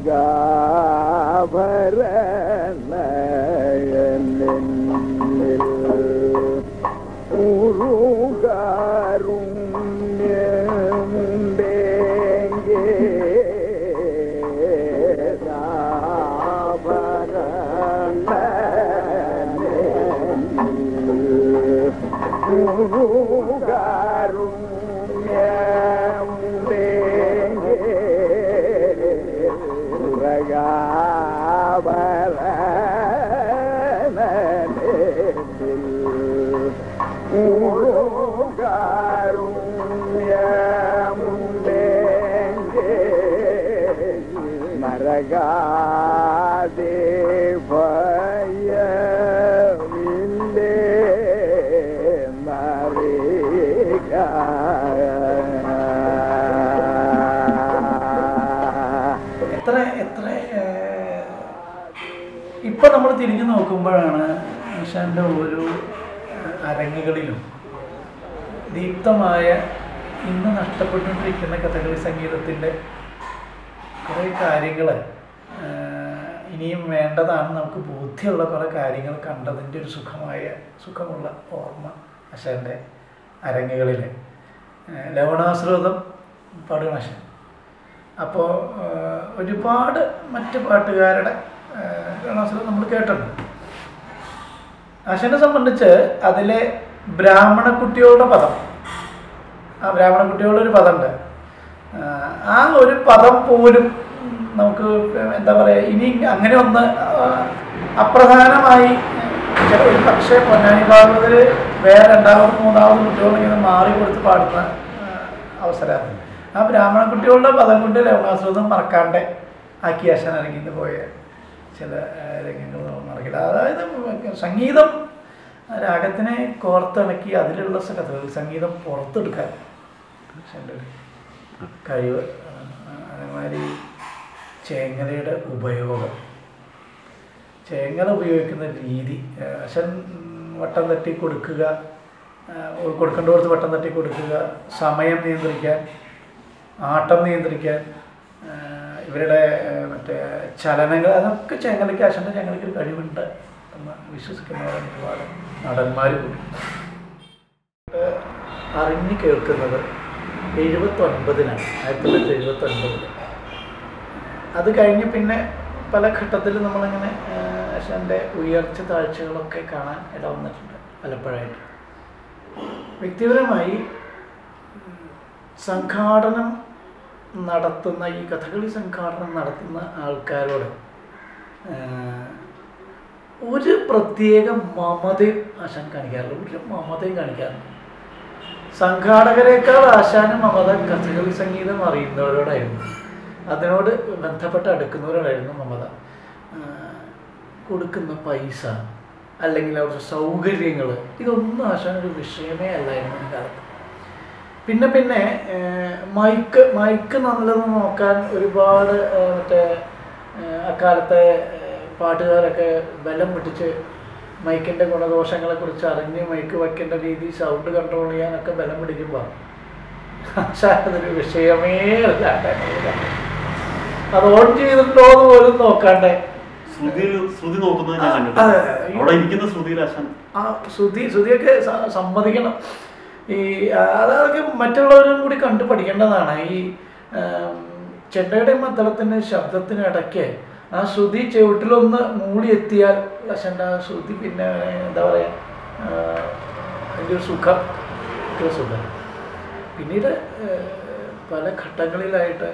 Speaker 1: എത്ര എത്ര ഏഹ്, ഇപ്പൊ നമ്മൾ തിരിഞ്ഞു നോക്കുമ്പോഴാണ് ആശാന്റെ ഓരോ ഏഹ്, അരങ്ങുകളിലും ദീപ്തമായ ഇന്ന് നഷ്ടപ്പെട്ടുകൊണ്ടിരിക്കുന്ന കഥകളി സംഗീതത്തിൻ്റെ കുറേ കാര്യങ്ങൾ ഇനിയും വേണ്ടതാണ് നമുക്ക് ബോധ്യമുള്ള കുറേ കാര്യങ്ങൾ കണ്ടതിൻ്റെ ഒരു സുഖമായ സുഖമുള്ള ഓർമ്മ അശാൻ്റെ അരങ്ങുകളിൽ ലവണാശ്രോതം പാടുകയാണ് അശാൻ അപ്പോൾ ഒരുപാട് മറ്റ് പാട്ടുകാരുടെ ലവണാശ്രോതം നമ്മൾ കേട്ടിട്ടുണ്ട് അശനെ സംബന്ധിച്ച് അതിലെ ബ്രാഹ്മണ കുട്ടികളുടെ പദം ആ ബ്രാഹ്മണ കുട്ടികളുടെ ഒരു പദമുണ്ട് ആ, ആ ഒരു പദം പോലും നമുക്ക് എന്താ പറയുക ഇനി അങ്ങനെ ഒന്ന് ആ, അപ്രധാനമായി ചില ഒരു പക്ഷേ പൊന്നാനി ഭാഗവതിൽ വേറെ രണ്ടാമത് മൂന്നാമത് കുട്ടികളിങ്ങനെ മാറി കൊടുത്ത് പാടുന്ന അവസരമാണ് ആ ബ്രാഹ്മണ കുട്ടികളുടെ പദം കൊണ്ട് ലവണാശ്രോതം മറക്കാണ്ട് ആക്കി ആശാൻ ഇറങ്ങിന്ന് പോയ ചില ആ, രംഗങ്ങൾ നമ്മൾ മറക്കില്ല അതായത് സംഗീതം രാഗത്തിനെ കോർത്തിണക്കി അതിലുള്ള സ- കഥകൾ സംഗീതം പുറത്തെടുക്കാൻ ആശാൻ്റെ ഒരു കഴിവ് ആ, അതേമാതിരി ചേങ്ങലയുടെ ഉപയോഗം ചേങ്ങല ഉപയോഗിക്കുന്ന രീതി ആ, അച്ഛൻ വട്ടം തട്ടി കൊടുക്കുക ആ, കൊടുക്കേണ്ടവർക്ക് വട്ടം തട്ടി കൊടുക്കുക സമയം നിയന്ത്രിക്കാൻ ആട്ടം നിയന്ത്രിക്കാൻ ആ, ഇവരുടെ ആ, മറ്റേ ചലനങ്ങൾ അതൊക്കെ ചേങ്ങലയ്ക്ക് അച്ഛൻ്റെ ചേങ്ങലയ്ക്ക് ഒരു കഴിവുണ്ട് എന്ന് വിശ്വസിക്കുന്നവരാണ് ഒരുപാട് നടന്മാർ കൂടി അറിഞ്ഞു കേൾക്കുന്നത് എഴുപത്തൊൻപതിനാണ് ആയിരത്തി തൊള്ളായിരത്തി എഴുപത്തൊൻപതിൽ അത് കഴിഞ്ഞ് പിന്നെ പല ഘട്ടത്തിലും നമ്മളിങ്ങനെ ആശാൻ്റെ ഉയർച്ച താഴ്ചകളൊക്കെ കാണാൻ ഇട വന്നിട്ടുണ്ട് പലപ്പോഴായിട്ട് വ്യക്തിപരമായി സംഘാടനം നടത്തുന്ന ഈ കഥകളി സംഘാടനം നടത്തുന്ന ആൾക്കാരോട് ആഹ്, ഒരു പ്രത്യേക മമതയും ആശാൻ കാണിക്കാറില്ല ഒരു മമതയും കാണിക്കാറില്ല സംഘാടകരെക്കാൾ ആശാനും മമത കഥകളി സംഗീതം അറിയുന്നവരോടായിരുന്നു അതിനോട് ബന്ധപ്പെട്ട് അടുക്കുന്നവരോടായിരുന്നു മമത ആഹ്, കൊടുക്കുന്ന പൈസ അല്ലെങ്കിൽ അവരുടെ സൗകര്യങ്ങൾ ഇതൊന്നും ആശാനൊരു വിഷയമേ അല്ലായിരുന്നു ഈ കാലത്ത് പിന്നെ പിന്നെ ഏഹ്, മൈക്ക് മൈക്ക് നല്ലതെന്ന് നോക്കാൻ ഒരുപാട് ഏഹ്, മറ്റേ ഏഹ്, അക്കാലത്തെ ഏഹ്, പാട്ടുകാരൊക്കെ ബലം പിടിച്ച് മൈക്കിൻ്റെ ഗുണദോഷങ്ങളെ കുറിച്ച് അറിഞ്ഞ് മൈക്ക് വയ്ക്കേണ്ട രീതി സൗണ്ട് കൺട്രോൾ ചെയ്യാനൊക്കെ ബലം പിടിക്കുമ്പോൾ പക്ഷേ അതൊരു വിഷയമേ അല്ല അത് ഓൺ ചെയ്തിട്ടുണ്ടോ എന്ന് പോലും നോക്കാണ്ടേ
Speaker 2: ശ്രുതിയിൽ ശ്രുതി നോക്കുന്നത് ഞാൻ
Speaker 1: ആ,
Speaker 2: കണ്ടിട്ടുണ്ട്
Speaker 1: അതെ.
Speaker 2: അവിടെ ഇരിക്കുന്ന ശ്രുതിയിൽ ആശാൻ
Speaker 1: ആ ശ്രുതി ശ്രുതിയൊക്കെ സ- സമ്മതിക്കണം ഈ ആ, അതൊക്കെ മറ്റുള്ളവരും കൂടി കണ്ടു പഠിക്കേണ്ടതാണ് ഈ ആം, ചെണ്ടയുടെ മദ്ദളത്തിൻ്റെ ശബ്ദത്തിന് ഇടയ്ക്ക് ആ ശ്രുതി ചുവട്ടിലൊന്ന് മൂളി എത്തിയാൽ അച്ഛൻ്റെ ആ ശ്രുതി പിന്നെ എന്താ പറയുക അതിൻ്റെ ഒരു സുഖം ഭയങ്കര സുഖം പിന്നീട് ആ, പല ഘട്ടങ്ങളിലായിട്ട്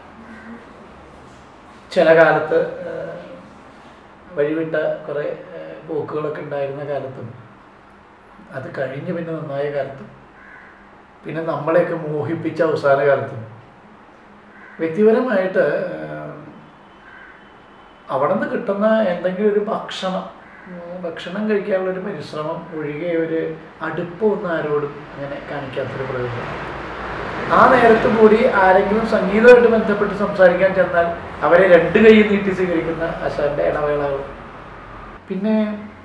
Speaker 1: ചില കാലത്ത് ആ, വഴിവിട്ട കുറേ ആ, പോക്കുകളൊക്കെ ഉണ്ടായിരുന്ന കാലത്തും അത് കഴിഞ്ഞ് പിന്നെ നന്നായ കാലത്തും പിന്നെ നമ്മളെയൊക്കെ മോഹിപ്പിച്ച അവസാന കാലത്തും വ്യക്തിപരമായിട്ട് ആ, അവിടെ നിന്ന് കിട്ടുന്ന എന്തെങ്കിലും ഒരു ഭക്ഷണം ഉം, ഭക്ഷണം കഴിക്കാനുള്ള ഒരു പരിശ്രമം ഒഴികെ ഒരു അടുപ്പമൊന്നും ആരോടും അങ്ങനെ കാണിക്കാത്തൊരു പ്രകൃതം ആ നേരത്ത് കൂടി ആരെങ്കിലും സംഗീതമായിട്ട് ബന്ധപ്പെട്ട് സംസാരിക്കാൻ ചെന്നാൽ അവരെ രണ്ട് കൈ നീട്ടി സ്വീകരിക്കുന്ന അശാന്റെ ഇടവേളകൾ പിന്നെ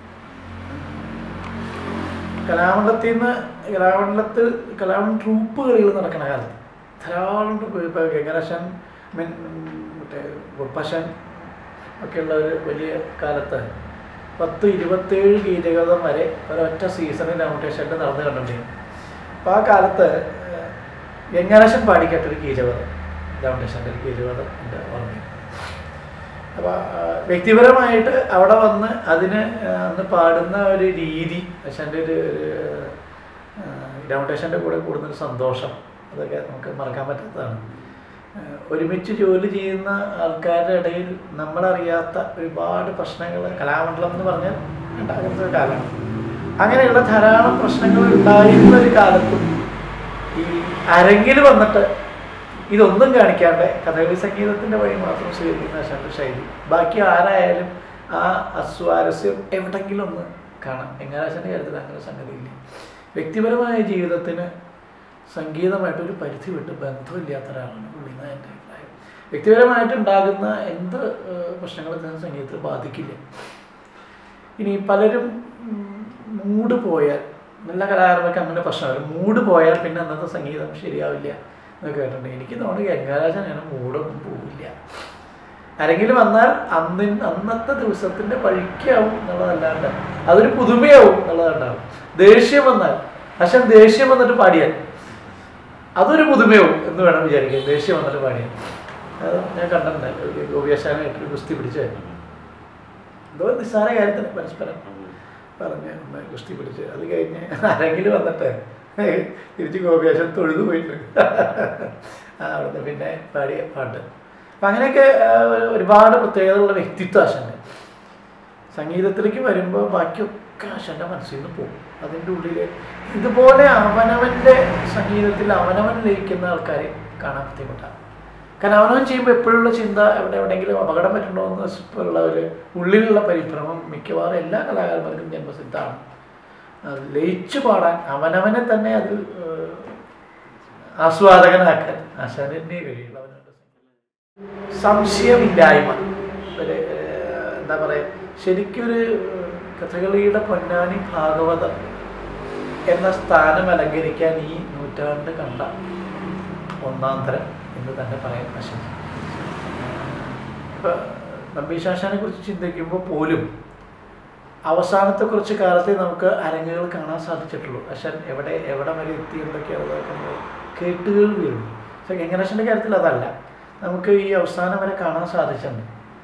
Speaker 1: കലാമണ്ഡലത്തിൽ നിന്ന് കലാമണ്ഡലത്തിൽ കലാമണ്ഡലം ട്രൂപ്പ് കളികൾ നടക്കുന്ന കാലത്ത് ധാരാളം ട്രൂപ്പ് ഇപ്പോൾ ഗംഗരാശൻ മീൻ മറ്റേ ഉർപ്പശൻ ഒക്കെയുള്ള ഒരു വലിയ കാലത്ത് പത്ത് ഇരുപത്തേഴ് ഗീതകഥം വരെ ഒരൊറ്റ സീസണിൽ നോട്ടേഷൻ്റെ നടന്നു കണ്ടിട്ടുണ്ട് അപ്പോൾ ആ കാലത്ത് ഗംഗാരാശൻ പാടിക്കേട്ടൊരു ഗീതകഥം ഡൗണ്ടേഷൻ്റെ ഒരു ഗീതകഥം എൻ്റെ ഓർമ്മയിൽ അപ്പോൾ വ്യക്തിപരമായിട്ട് അവിടെ വന്ന് അതിന് ആ, അന്ന് പാടുന്ന ഒരു രീതി അച്ഛൻ്റെ ഒരു ഒരു ഗ്രൗണ്ടേഷൻ്റെ കൂടെ കൂടുന്നൊരു സന്തോഷം അതൊക്കെ നമുക്ക് മറക്കാൻ പറ്റാത്തതാണ് ആ, ഒരുമിച്ച് ജോലി ചെയ്യുന്ന ആൾക്കാരുടെ ഇടയിൽ നമ്മളറിയാത്ത ഒരുപാട് പ്രശ്നങ്ങൾ കലാമണ്ഡലം എന്ന് പറഞ്ഞാൽ ഉണ്ടാകുന്ന ഒരു കാലമാണ് അങ്ങനെയുള്ള ധാരാളം പ്രശ്നങ്ങൾ ഉണ്ടായിരുന്ന ഒരു കാലത്തും ഈ അരങ്ങിൽ വന്നിട്ട് ഇതൊന്നും കാണിക്കാണ്ട് കഥകളി സംഗീതത്തിൻ്റെ വഴി മാത്രം സ്വീകരിക്കുന്ന ആശാന്റെ ശൈലി ബാക്കി ആരായാലും ആ അസ്വാരസ്യം എവിടെങ്കിലും ഒന്ന് കാണാം എങ്ങാരാശൻ്റെ കാര്യത്തിൽ അങ്ങനെ സംഗതിയില്ല വ്യക്തിപരമായ ജീവിതത്തിന് സംഗീതമായിട്ട് ഒരു പരിധി വിട്ട് ബന്ധമില്ലാത്ത ഒരാളാണ് പുള്ളി എന്നാണ് എൻ്റെ അഭിപ്രായം വ്യക്തിപരമായിട്ട് ഉണ്ടാകുന്ന എന്ത് ഏഹ്, പ്രശ്നങ്ങളും തന്നെ സംഗീതത്തിൽ ബാധിക്കില്ല ഇനി പലരും ഉം, മൂഡ് പോയാൽ നല്ല കലാകാരന്മാർക്ക് അങ്ങനെ പ്രശ്നം വരും മൂഡ് പോയാൽ പിന്നെ അന്നത്തെ സംഗീതം ശരിയാവില്ല എന്നൊക്കെ കേട്ടിട്ടുണ്ട് എനിക്ക് തോന്നുന്നു ഗംഗാരാജൻ അങ്ങനെ മൂടൊന്നും പോവില്ല ആരെങ്കിലും വന്നാൽ അന്ന് അന്നത്തെ ദിവസത്തിൻ്റെ വഴിക്കാവും എന്നുള്ളതല്ലാണ്ട് അതൊരു പുതുമയാവും എന്നുള്ളതുണ്ടാവും ദേഷ്യം വന്നാൽ പക്ഷെ ദേഷ്യം വന്നിട്ട് പാടിയാൽ അതൊരു പുതുമയാവും എന്ന് വേണം വിചാരിക്കാൻ ദേഷ്യം വന്നിട്ട് പാടിയാൽ അത് ഞാൻ കണ്ടിട്ടുണ്ട് ഗോപിയാശാനായിട്ടൊരു കുസ്തി പിടിച്ച് എന്തോ നിസ്സാര കാര്യത്തിന് പരസ്പരം പറഞ്ഞ് ഒന്ന് കുസ്തി പിടിച്ച് അത് കഴിഞ്ഞ് ആരെങ്കിലും വന്നിട്ട് തിരിച്ച് ഗോപിയാശൻ തൊഴുതു പോയിട്ട് ആ, അവിടുന്ന് പിന്നെ പാടിയ പാട്ട് അപ്പം അങ്ങനെയൊക്കെ ആ, ഒരുപാട് പ്രത്യേകതയുള്ള വ്യക്തിത്വം ആശൻ്റെ സംഗീതത്തിലേക്ക് വരുമ്പോൾ ബാക്കിയൊക്കെ ആശൻ്റെ മനസ്സിൽ നിന്ന് പോകും അതിൻ്റെ ഉള്ളിൽ ഇതുപോലെ അവനവൻ്റെ സംഗീതത്തിൽ അവനവൻ ലയിക്കുന്ന ആൾക്കാരെ കാണാൻ ബുദ്ധിമുട്ടാണ് കാരണം അവനവൻ ചെയ്യുമ്പോൾ എപ്പോഴുള്ള ചിന്ത എവിടെ എവിടെയെങ്കിലും അപകടം പറ്റുണ്ടോ എന്ന് ഉള്ള ഒരു ഉള്ളിലുള്ള പരിഭ്രമം മിക്കവാറും എല്ലാ കലാകാരന്മാർക്കും ജന്മസിദ്ധമാണ് അത് ലയിച്ചു പാടാൻ അവനവനെ തന്നെ അതിൽ ഏഹ്, ആസ്വാദകനാക്കാൻ ആശാനെ കഴിയുള്ളൂ അവനവൻ്റെ സംശയമില്ലായ്മ ഒരു ഏഹ്, എന്താ പറയുക ശരിക്കൊരു ഏഹ്, കഥകളിയുടെ പൊന്നാനി ഭാഗവതം എന്ന സ്ഥാനം അലങ്കരിക്കാൻ ഈ നൂറ്റാണ്ട് കണ്ട ഒന്നാം തരം എന്ന് തന്നെ പറയാൻ ആശംസ ഇപ്പം നമ്പീശാശാനെ കുറിച്ച് ചിന്തിക്കുമ്പോൾ പോലും അവസാനത്തെ കുറച്ച് കാലത്തെ നമുക്ക് അരങ്ങുകൾ കാണാൻ സാധിച്ചിട്ടുള്ളൂ പക്ഷെ എവിടെ എവിടെ വരെ എത്തി എന്തൊക്കെയാണെന്നൊക്കെ നമ്മൾ കേട്ടുകേൾവിയുള്ളൂ പക്ഷെ ഗംഗനേശൻ്റെ കാര്യത്തിൽ അതല്ല നമുക്ക് ഈ അവസാനം വരെ കാണാൻ സാധിച്ചിട്ടുണ്ട്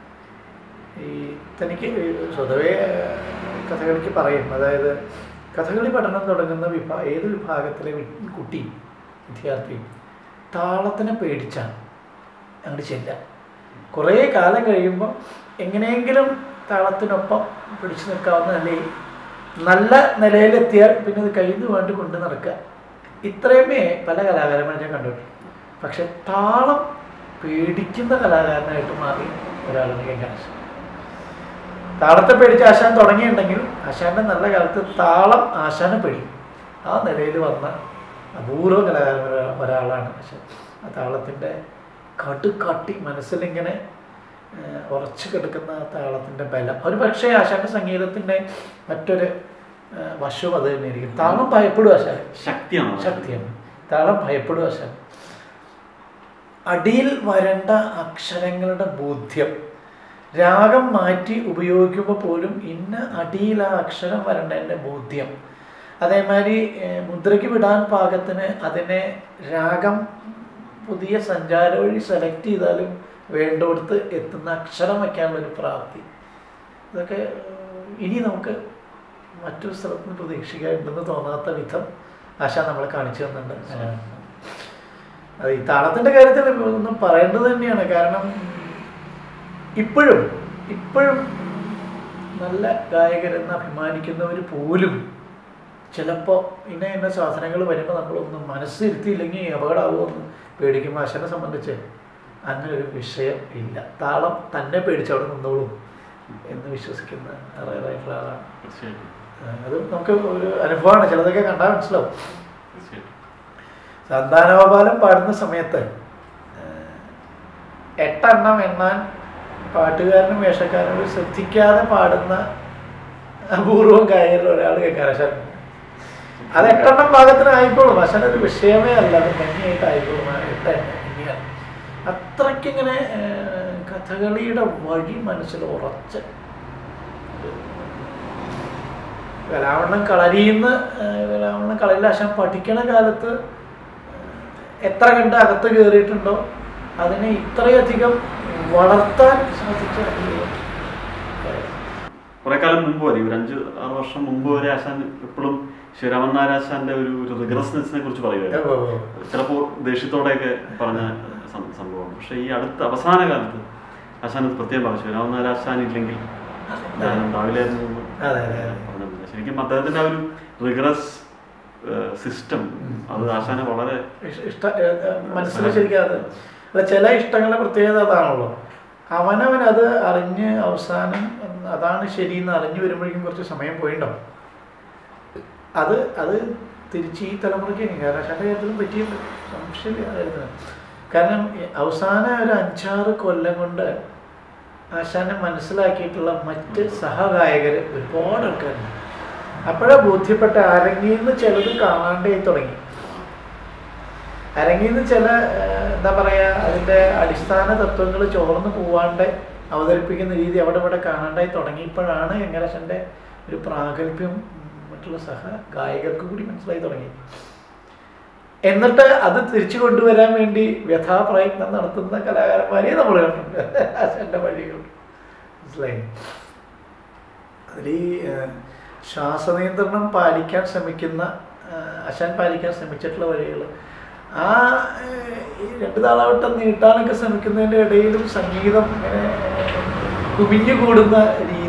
Speaker 1: ഈ തനിക്ക് സ്വതവേ കഥകളിക്ക് പറയും അതായത് കഥകളി പഠനം തുടങ്ങുന്ന വിഭാ ഏത് വിഭാഗത്തിലെ വി- കുട്ടി വിദ്യാർത്ഥി താളത്തിനെ പേടിച്ചാണ് അങ്ങോട്ട് ചെല്ലുക കുറേ കാലം കഴിയുമ്പോൾ എങ്ങനെയെങ്കിലും താളത്തിനൊപ്പം പിടിച്ചു നിൽക്കാവുന്ന നിലയിൽ നല്ല നിലയിലെത്തിയാൽ പിന്നെ അത് കയ്യിൽ നിന്ന് വേണ്ടി കൊണ്ട് നടക്കുക ഇത്രയുമേ പല കലാകാരന്മാരും ഞാൻ കണ്ടിട്ടുണ്ട് പക്ഷെ താളം പേടിക്കുന്ന കലാകാരനായിട്ട് മാറി ഒരാളാണ് ഗംഗാനശൻ താളത്തെ പേടിച്ച് ആശാൻ തുടങ്ങിയിട്ടുണ്ടെങ്കിൽ ആശാന്റെ നല്ല കാലത്ത് താളം ആശാനെ പേടിക്കും ആ നിലയിൽ വന്ന അപൂർവ കലാകാരൻ ഒരാ- ഒരാളാണ് ആശാൻ ആ താളത്തിൻ്റെ കടുകാട്ടി മനസ്സിലിങ്ങനെ ഏഹ്, ഉറച്ചു കിടക്കുന്ന ആ താളത്തിൻ്റെ ബലം ഒരു പക്ഷേ ആശാന്റെ സംഗീതത്തിൻ്റെ മറ്റൊരു ഏഹ്, വശവും അത് തന്നെയായിരിക്കും താളം ഭയപ്പെടും ആശാൻ
Speaker 2: ശക്തിയാണ് അത്.
Speaker 1: ശക്തിയാണ് താളം ഭയപ്പെടും ആശാൻ അടിയിൽ വരേണ്ട അക്ഷരങ്ങളുടെ ബോധ്യം രാഗം മാറ്റി ഉപയോഗിക്കുമ്പോൾ പോലും ഇന്ന അടിയിൽ ആ അക്ഷരം വരേണ്ടതിൻ്റെ ബോധ്യം അതേമാതിരി ഏഹ്, മുദ്രയ്ക്ക് വിടാൻ പാകത്തിന് അതിനെ രാഗം പുതിയ സഞ്ചാര വഴി സെലക്ട് ചെയ്താലും വേണ്ടടുത്ത് എത്തുന്ന അക്ഷരം വയ്ക്കാനുള്ളൊരു പ്രാപ്തി ഇതൊക്കെ ഏഹ്, ഇനി നമുക്ക് മറ്റൊരു സ്ഥലത്ത് നിന്ന് പ്രതീക്ഷിക്കാനുണ്ടെന്ന് തോന്നാത്ത വിധം ആശ നമ്മളെ കാണിച്ചു തന്നിട്ടുണ്ട് അത് ഈ താളത്തിൻ്റെ കാര്യത്തിൽ ഒന്നും പറയേണ്ടത് തന്നെയാണ് കാരണം ഇപ്പോഴും ഇപ്പോഴും നല്ല ഗായകരെന്ന് അഭിമാനിക്കുന്നവർ പോലും ചിലപ്പോൾ ഇന്ന ഇന്ന സാധനങ്ങൾ വരുമ്പോൾ നമ്മളൊന്നും മനസ്സിരുത്തിയില്ലെങ്കിൽ അപകടമാകുമെന്ന് പേടിക്കുമ്പോൾ അശനെ സംബന്ധിച്ച് അങ്ങനെ ഒരു വിഷയം ഇല്ല താളം തന്നെ പേടിച്ച് അവിടെ നിന്നോളും എന്ന് വിശ്വസിക്കുന്ന റയറായിട്ടുള്ള ആളാണ്
Speaker 2: തീർച്ചയായിട്ടും
Speaker 1: ആ, അത് നമുക്ക് ഒരു അനുഭവമാണ് ചിലതൊക്കെ കണ്ടാൽ മനസ്സിലാവും
Speaker 2: തീർച്ചയായിട്ടും
Speaker 1: സന്താനഗോപാലം പാടുന്ന സമയത്ത് ഏഹ്, എട്ടെണ്ണം എണ്ണാൻ പാട്ടുകാരനും വേഷക്കാരനും ശ്രദ്ധിക്കാതെ പാടുന്ന അപൂർവം ഗായകരിൽ ഒരാൾ കേൾക്കാൻ അത് എട്ടെണ്ണം ഭാഗത്തിന് ആയിക്കോളും പക്ഷേ ഒരു വിഷയമേ അല്ല അത് ഭംഗിയായിട്ട് ആയിക്കോളും ആ എട്ട് എണ്ണം അത്രയ്ക്കിങ്ങനെ ഏഹ്, കഥകളിയുടെ വഴി മനസ്സിൽ ഉറച്ച് കലാവണ്ണം കളരിന്ന് കലാവണ്ണം കളരിലാശം പഠിക്കണ കാലത്ത് എത്ര കണ്ട് അകത്ത് കയറിയിട്ടുണ്ടോ അതിനെ ഇത്രയധികം വളർത്താൻ സാധിച്ച ഒരു കാര്യം.
Speaker 2: കുറെ കാലം മുമ്പ് വരെ ഒരു അഞ്ച് ആറ് വർഷം മുമ്പ് വരെ ആശാൻ എപ്പോഴും ശിവരാമൻ നായർ ആശാന്റെ ഒരു ഒരു റിഗ്രസ്നെസ്സിനെ കുറിച്ച് പറയുമായിരുന്നു
Speaker 1: ഓ, ഓ, ഓ.
Speaker 2: ചിലപ്പോൾ ദേഷ്യത്തോടെയൊക്കെ പറഞ്ഞ സം- സംഭവം പക്ഷെ ഈ അടുത്ത അവസാന കാലത്ത് ആശാൻ അത് പ്രത്യേകം പറഞ്ഞു ശിവരാമൻ നായർ ആശാൻ ഇല്ലെങ്കിൽ ഞാൻ രാവിലെ ആയിരുന്നു എന്ന്
Speaker 1: അതെ അതെ അതെ
Speaker 2: പറഞ്ഞിട്ടുണ്ട് ശരിക്കും അദ്ദേഹത്തിന്റെ ആ ഒരു റിഗ്രസ് സിസ്റ്റം അത് ആശാനെ വളരെ
Speaker 1: ഇഷ്- ഇഷ്ട മനസ്സിൽ ശരിക്കും അത് അല്ല ചില ഇഷ്ടങ്ങളുടെ പ്രത്യേകത അതാണല്ലോ അവനവൻ അത് അറിഞ്ഞ് അവസാനം അതാണ് ശരിയെന്ന് അറിഞ്ഞു വരുമ്പോഴേക്കും കുറച്ച് സമയം പോയിണ്ടാവും അത് അത് തിരിച്ച് ഈ തലമുറയ്ക്ക് കേരളാശാന്റെ കാര്യത്തിലും പറ്റിയിട്ടുണ്ട് സംശയമില്ല ആ കാര്യത്തിന് കാരണം ഈ അവസാന ഒരു അഞ്ചാറ് കൊല്ലം കൊണ്ട് ആശാനെ മനസ്സിലാക്കിയിട്ടുള്ള മറ്റ് സഹഗായകർ ഒരുപാട് ആൾക്കാരുണ്ട് അപ്പോഴാ ബോധ്യപ്പെട്ട അരങ്ങിൽ നിന്ന് ചിലത് കാണാണ്ടേ തുടങ്ങി അരങ്ങിൽ നിന്ന് ചില ഏഹ്, എന്താ പറയുക അതിൻ്റെ അടിസ്ഥാന തത്വങ്ങൾ ചോർന്ന് പോവാണ്ട് അവതരിപ്പിക്കുന്ന രീതി അവിടെ ഇവിടെ കാണാണ്ടായി തുടങ്ങിയപ്പോഴാണ് എങ്ങനശൻ്റെ ഒരു പ്രാഗൽഭ്യം ഉം, മറ്റുള്ള സഹ ഗായകർക്ക് കൂടി മനസ്സിലായി തുടങ്ങി എന്നിട്ട് അത് തിരിച്ചു കൊണ്ടുവരാൻ വേണ്ടി വ്യഥാപ്രയത്നം നടത്തുന്ന കലാകാരന്മാരെ നമ്മൾ കണ്ടിട്ടുണ്ട് അച്ഛൻ്റെ വഴികൾ മനസ്സിലായി അതിൽ ഈ ഏഹ്, ശ്വാസനിയന്ത്രണം പാലിക്കാൻ ശ്രമിക്കുന്ന ഏഹ്, അശാൻ പാലിക്കാൻ ശ്രമിച്ചിട്ടുള്ള വഴികൾ ആ ഏഹ്, ഈ രണ്ട് താളവട്ടം നീട്ടാനൊക്കെ ശ്രമിക്കുന്നതിൻ്റെ ഇടയിലും സംഗീതം ഇങ്ങനെ കുമിഞ്ഞു കൂടുന്ന രീതി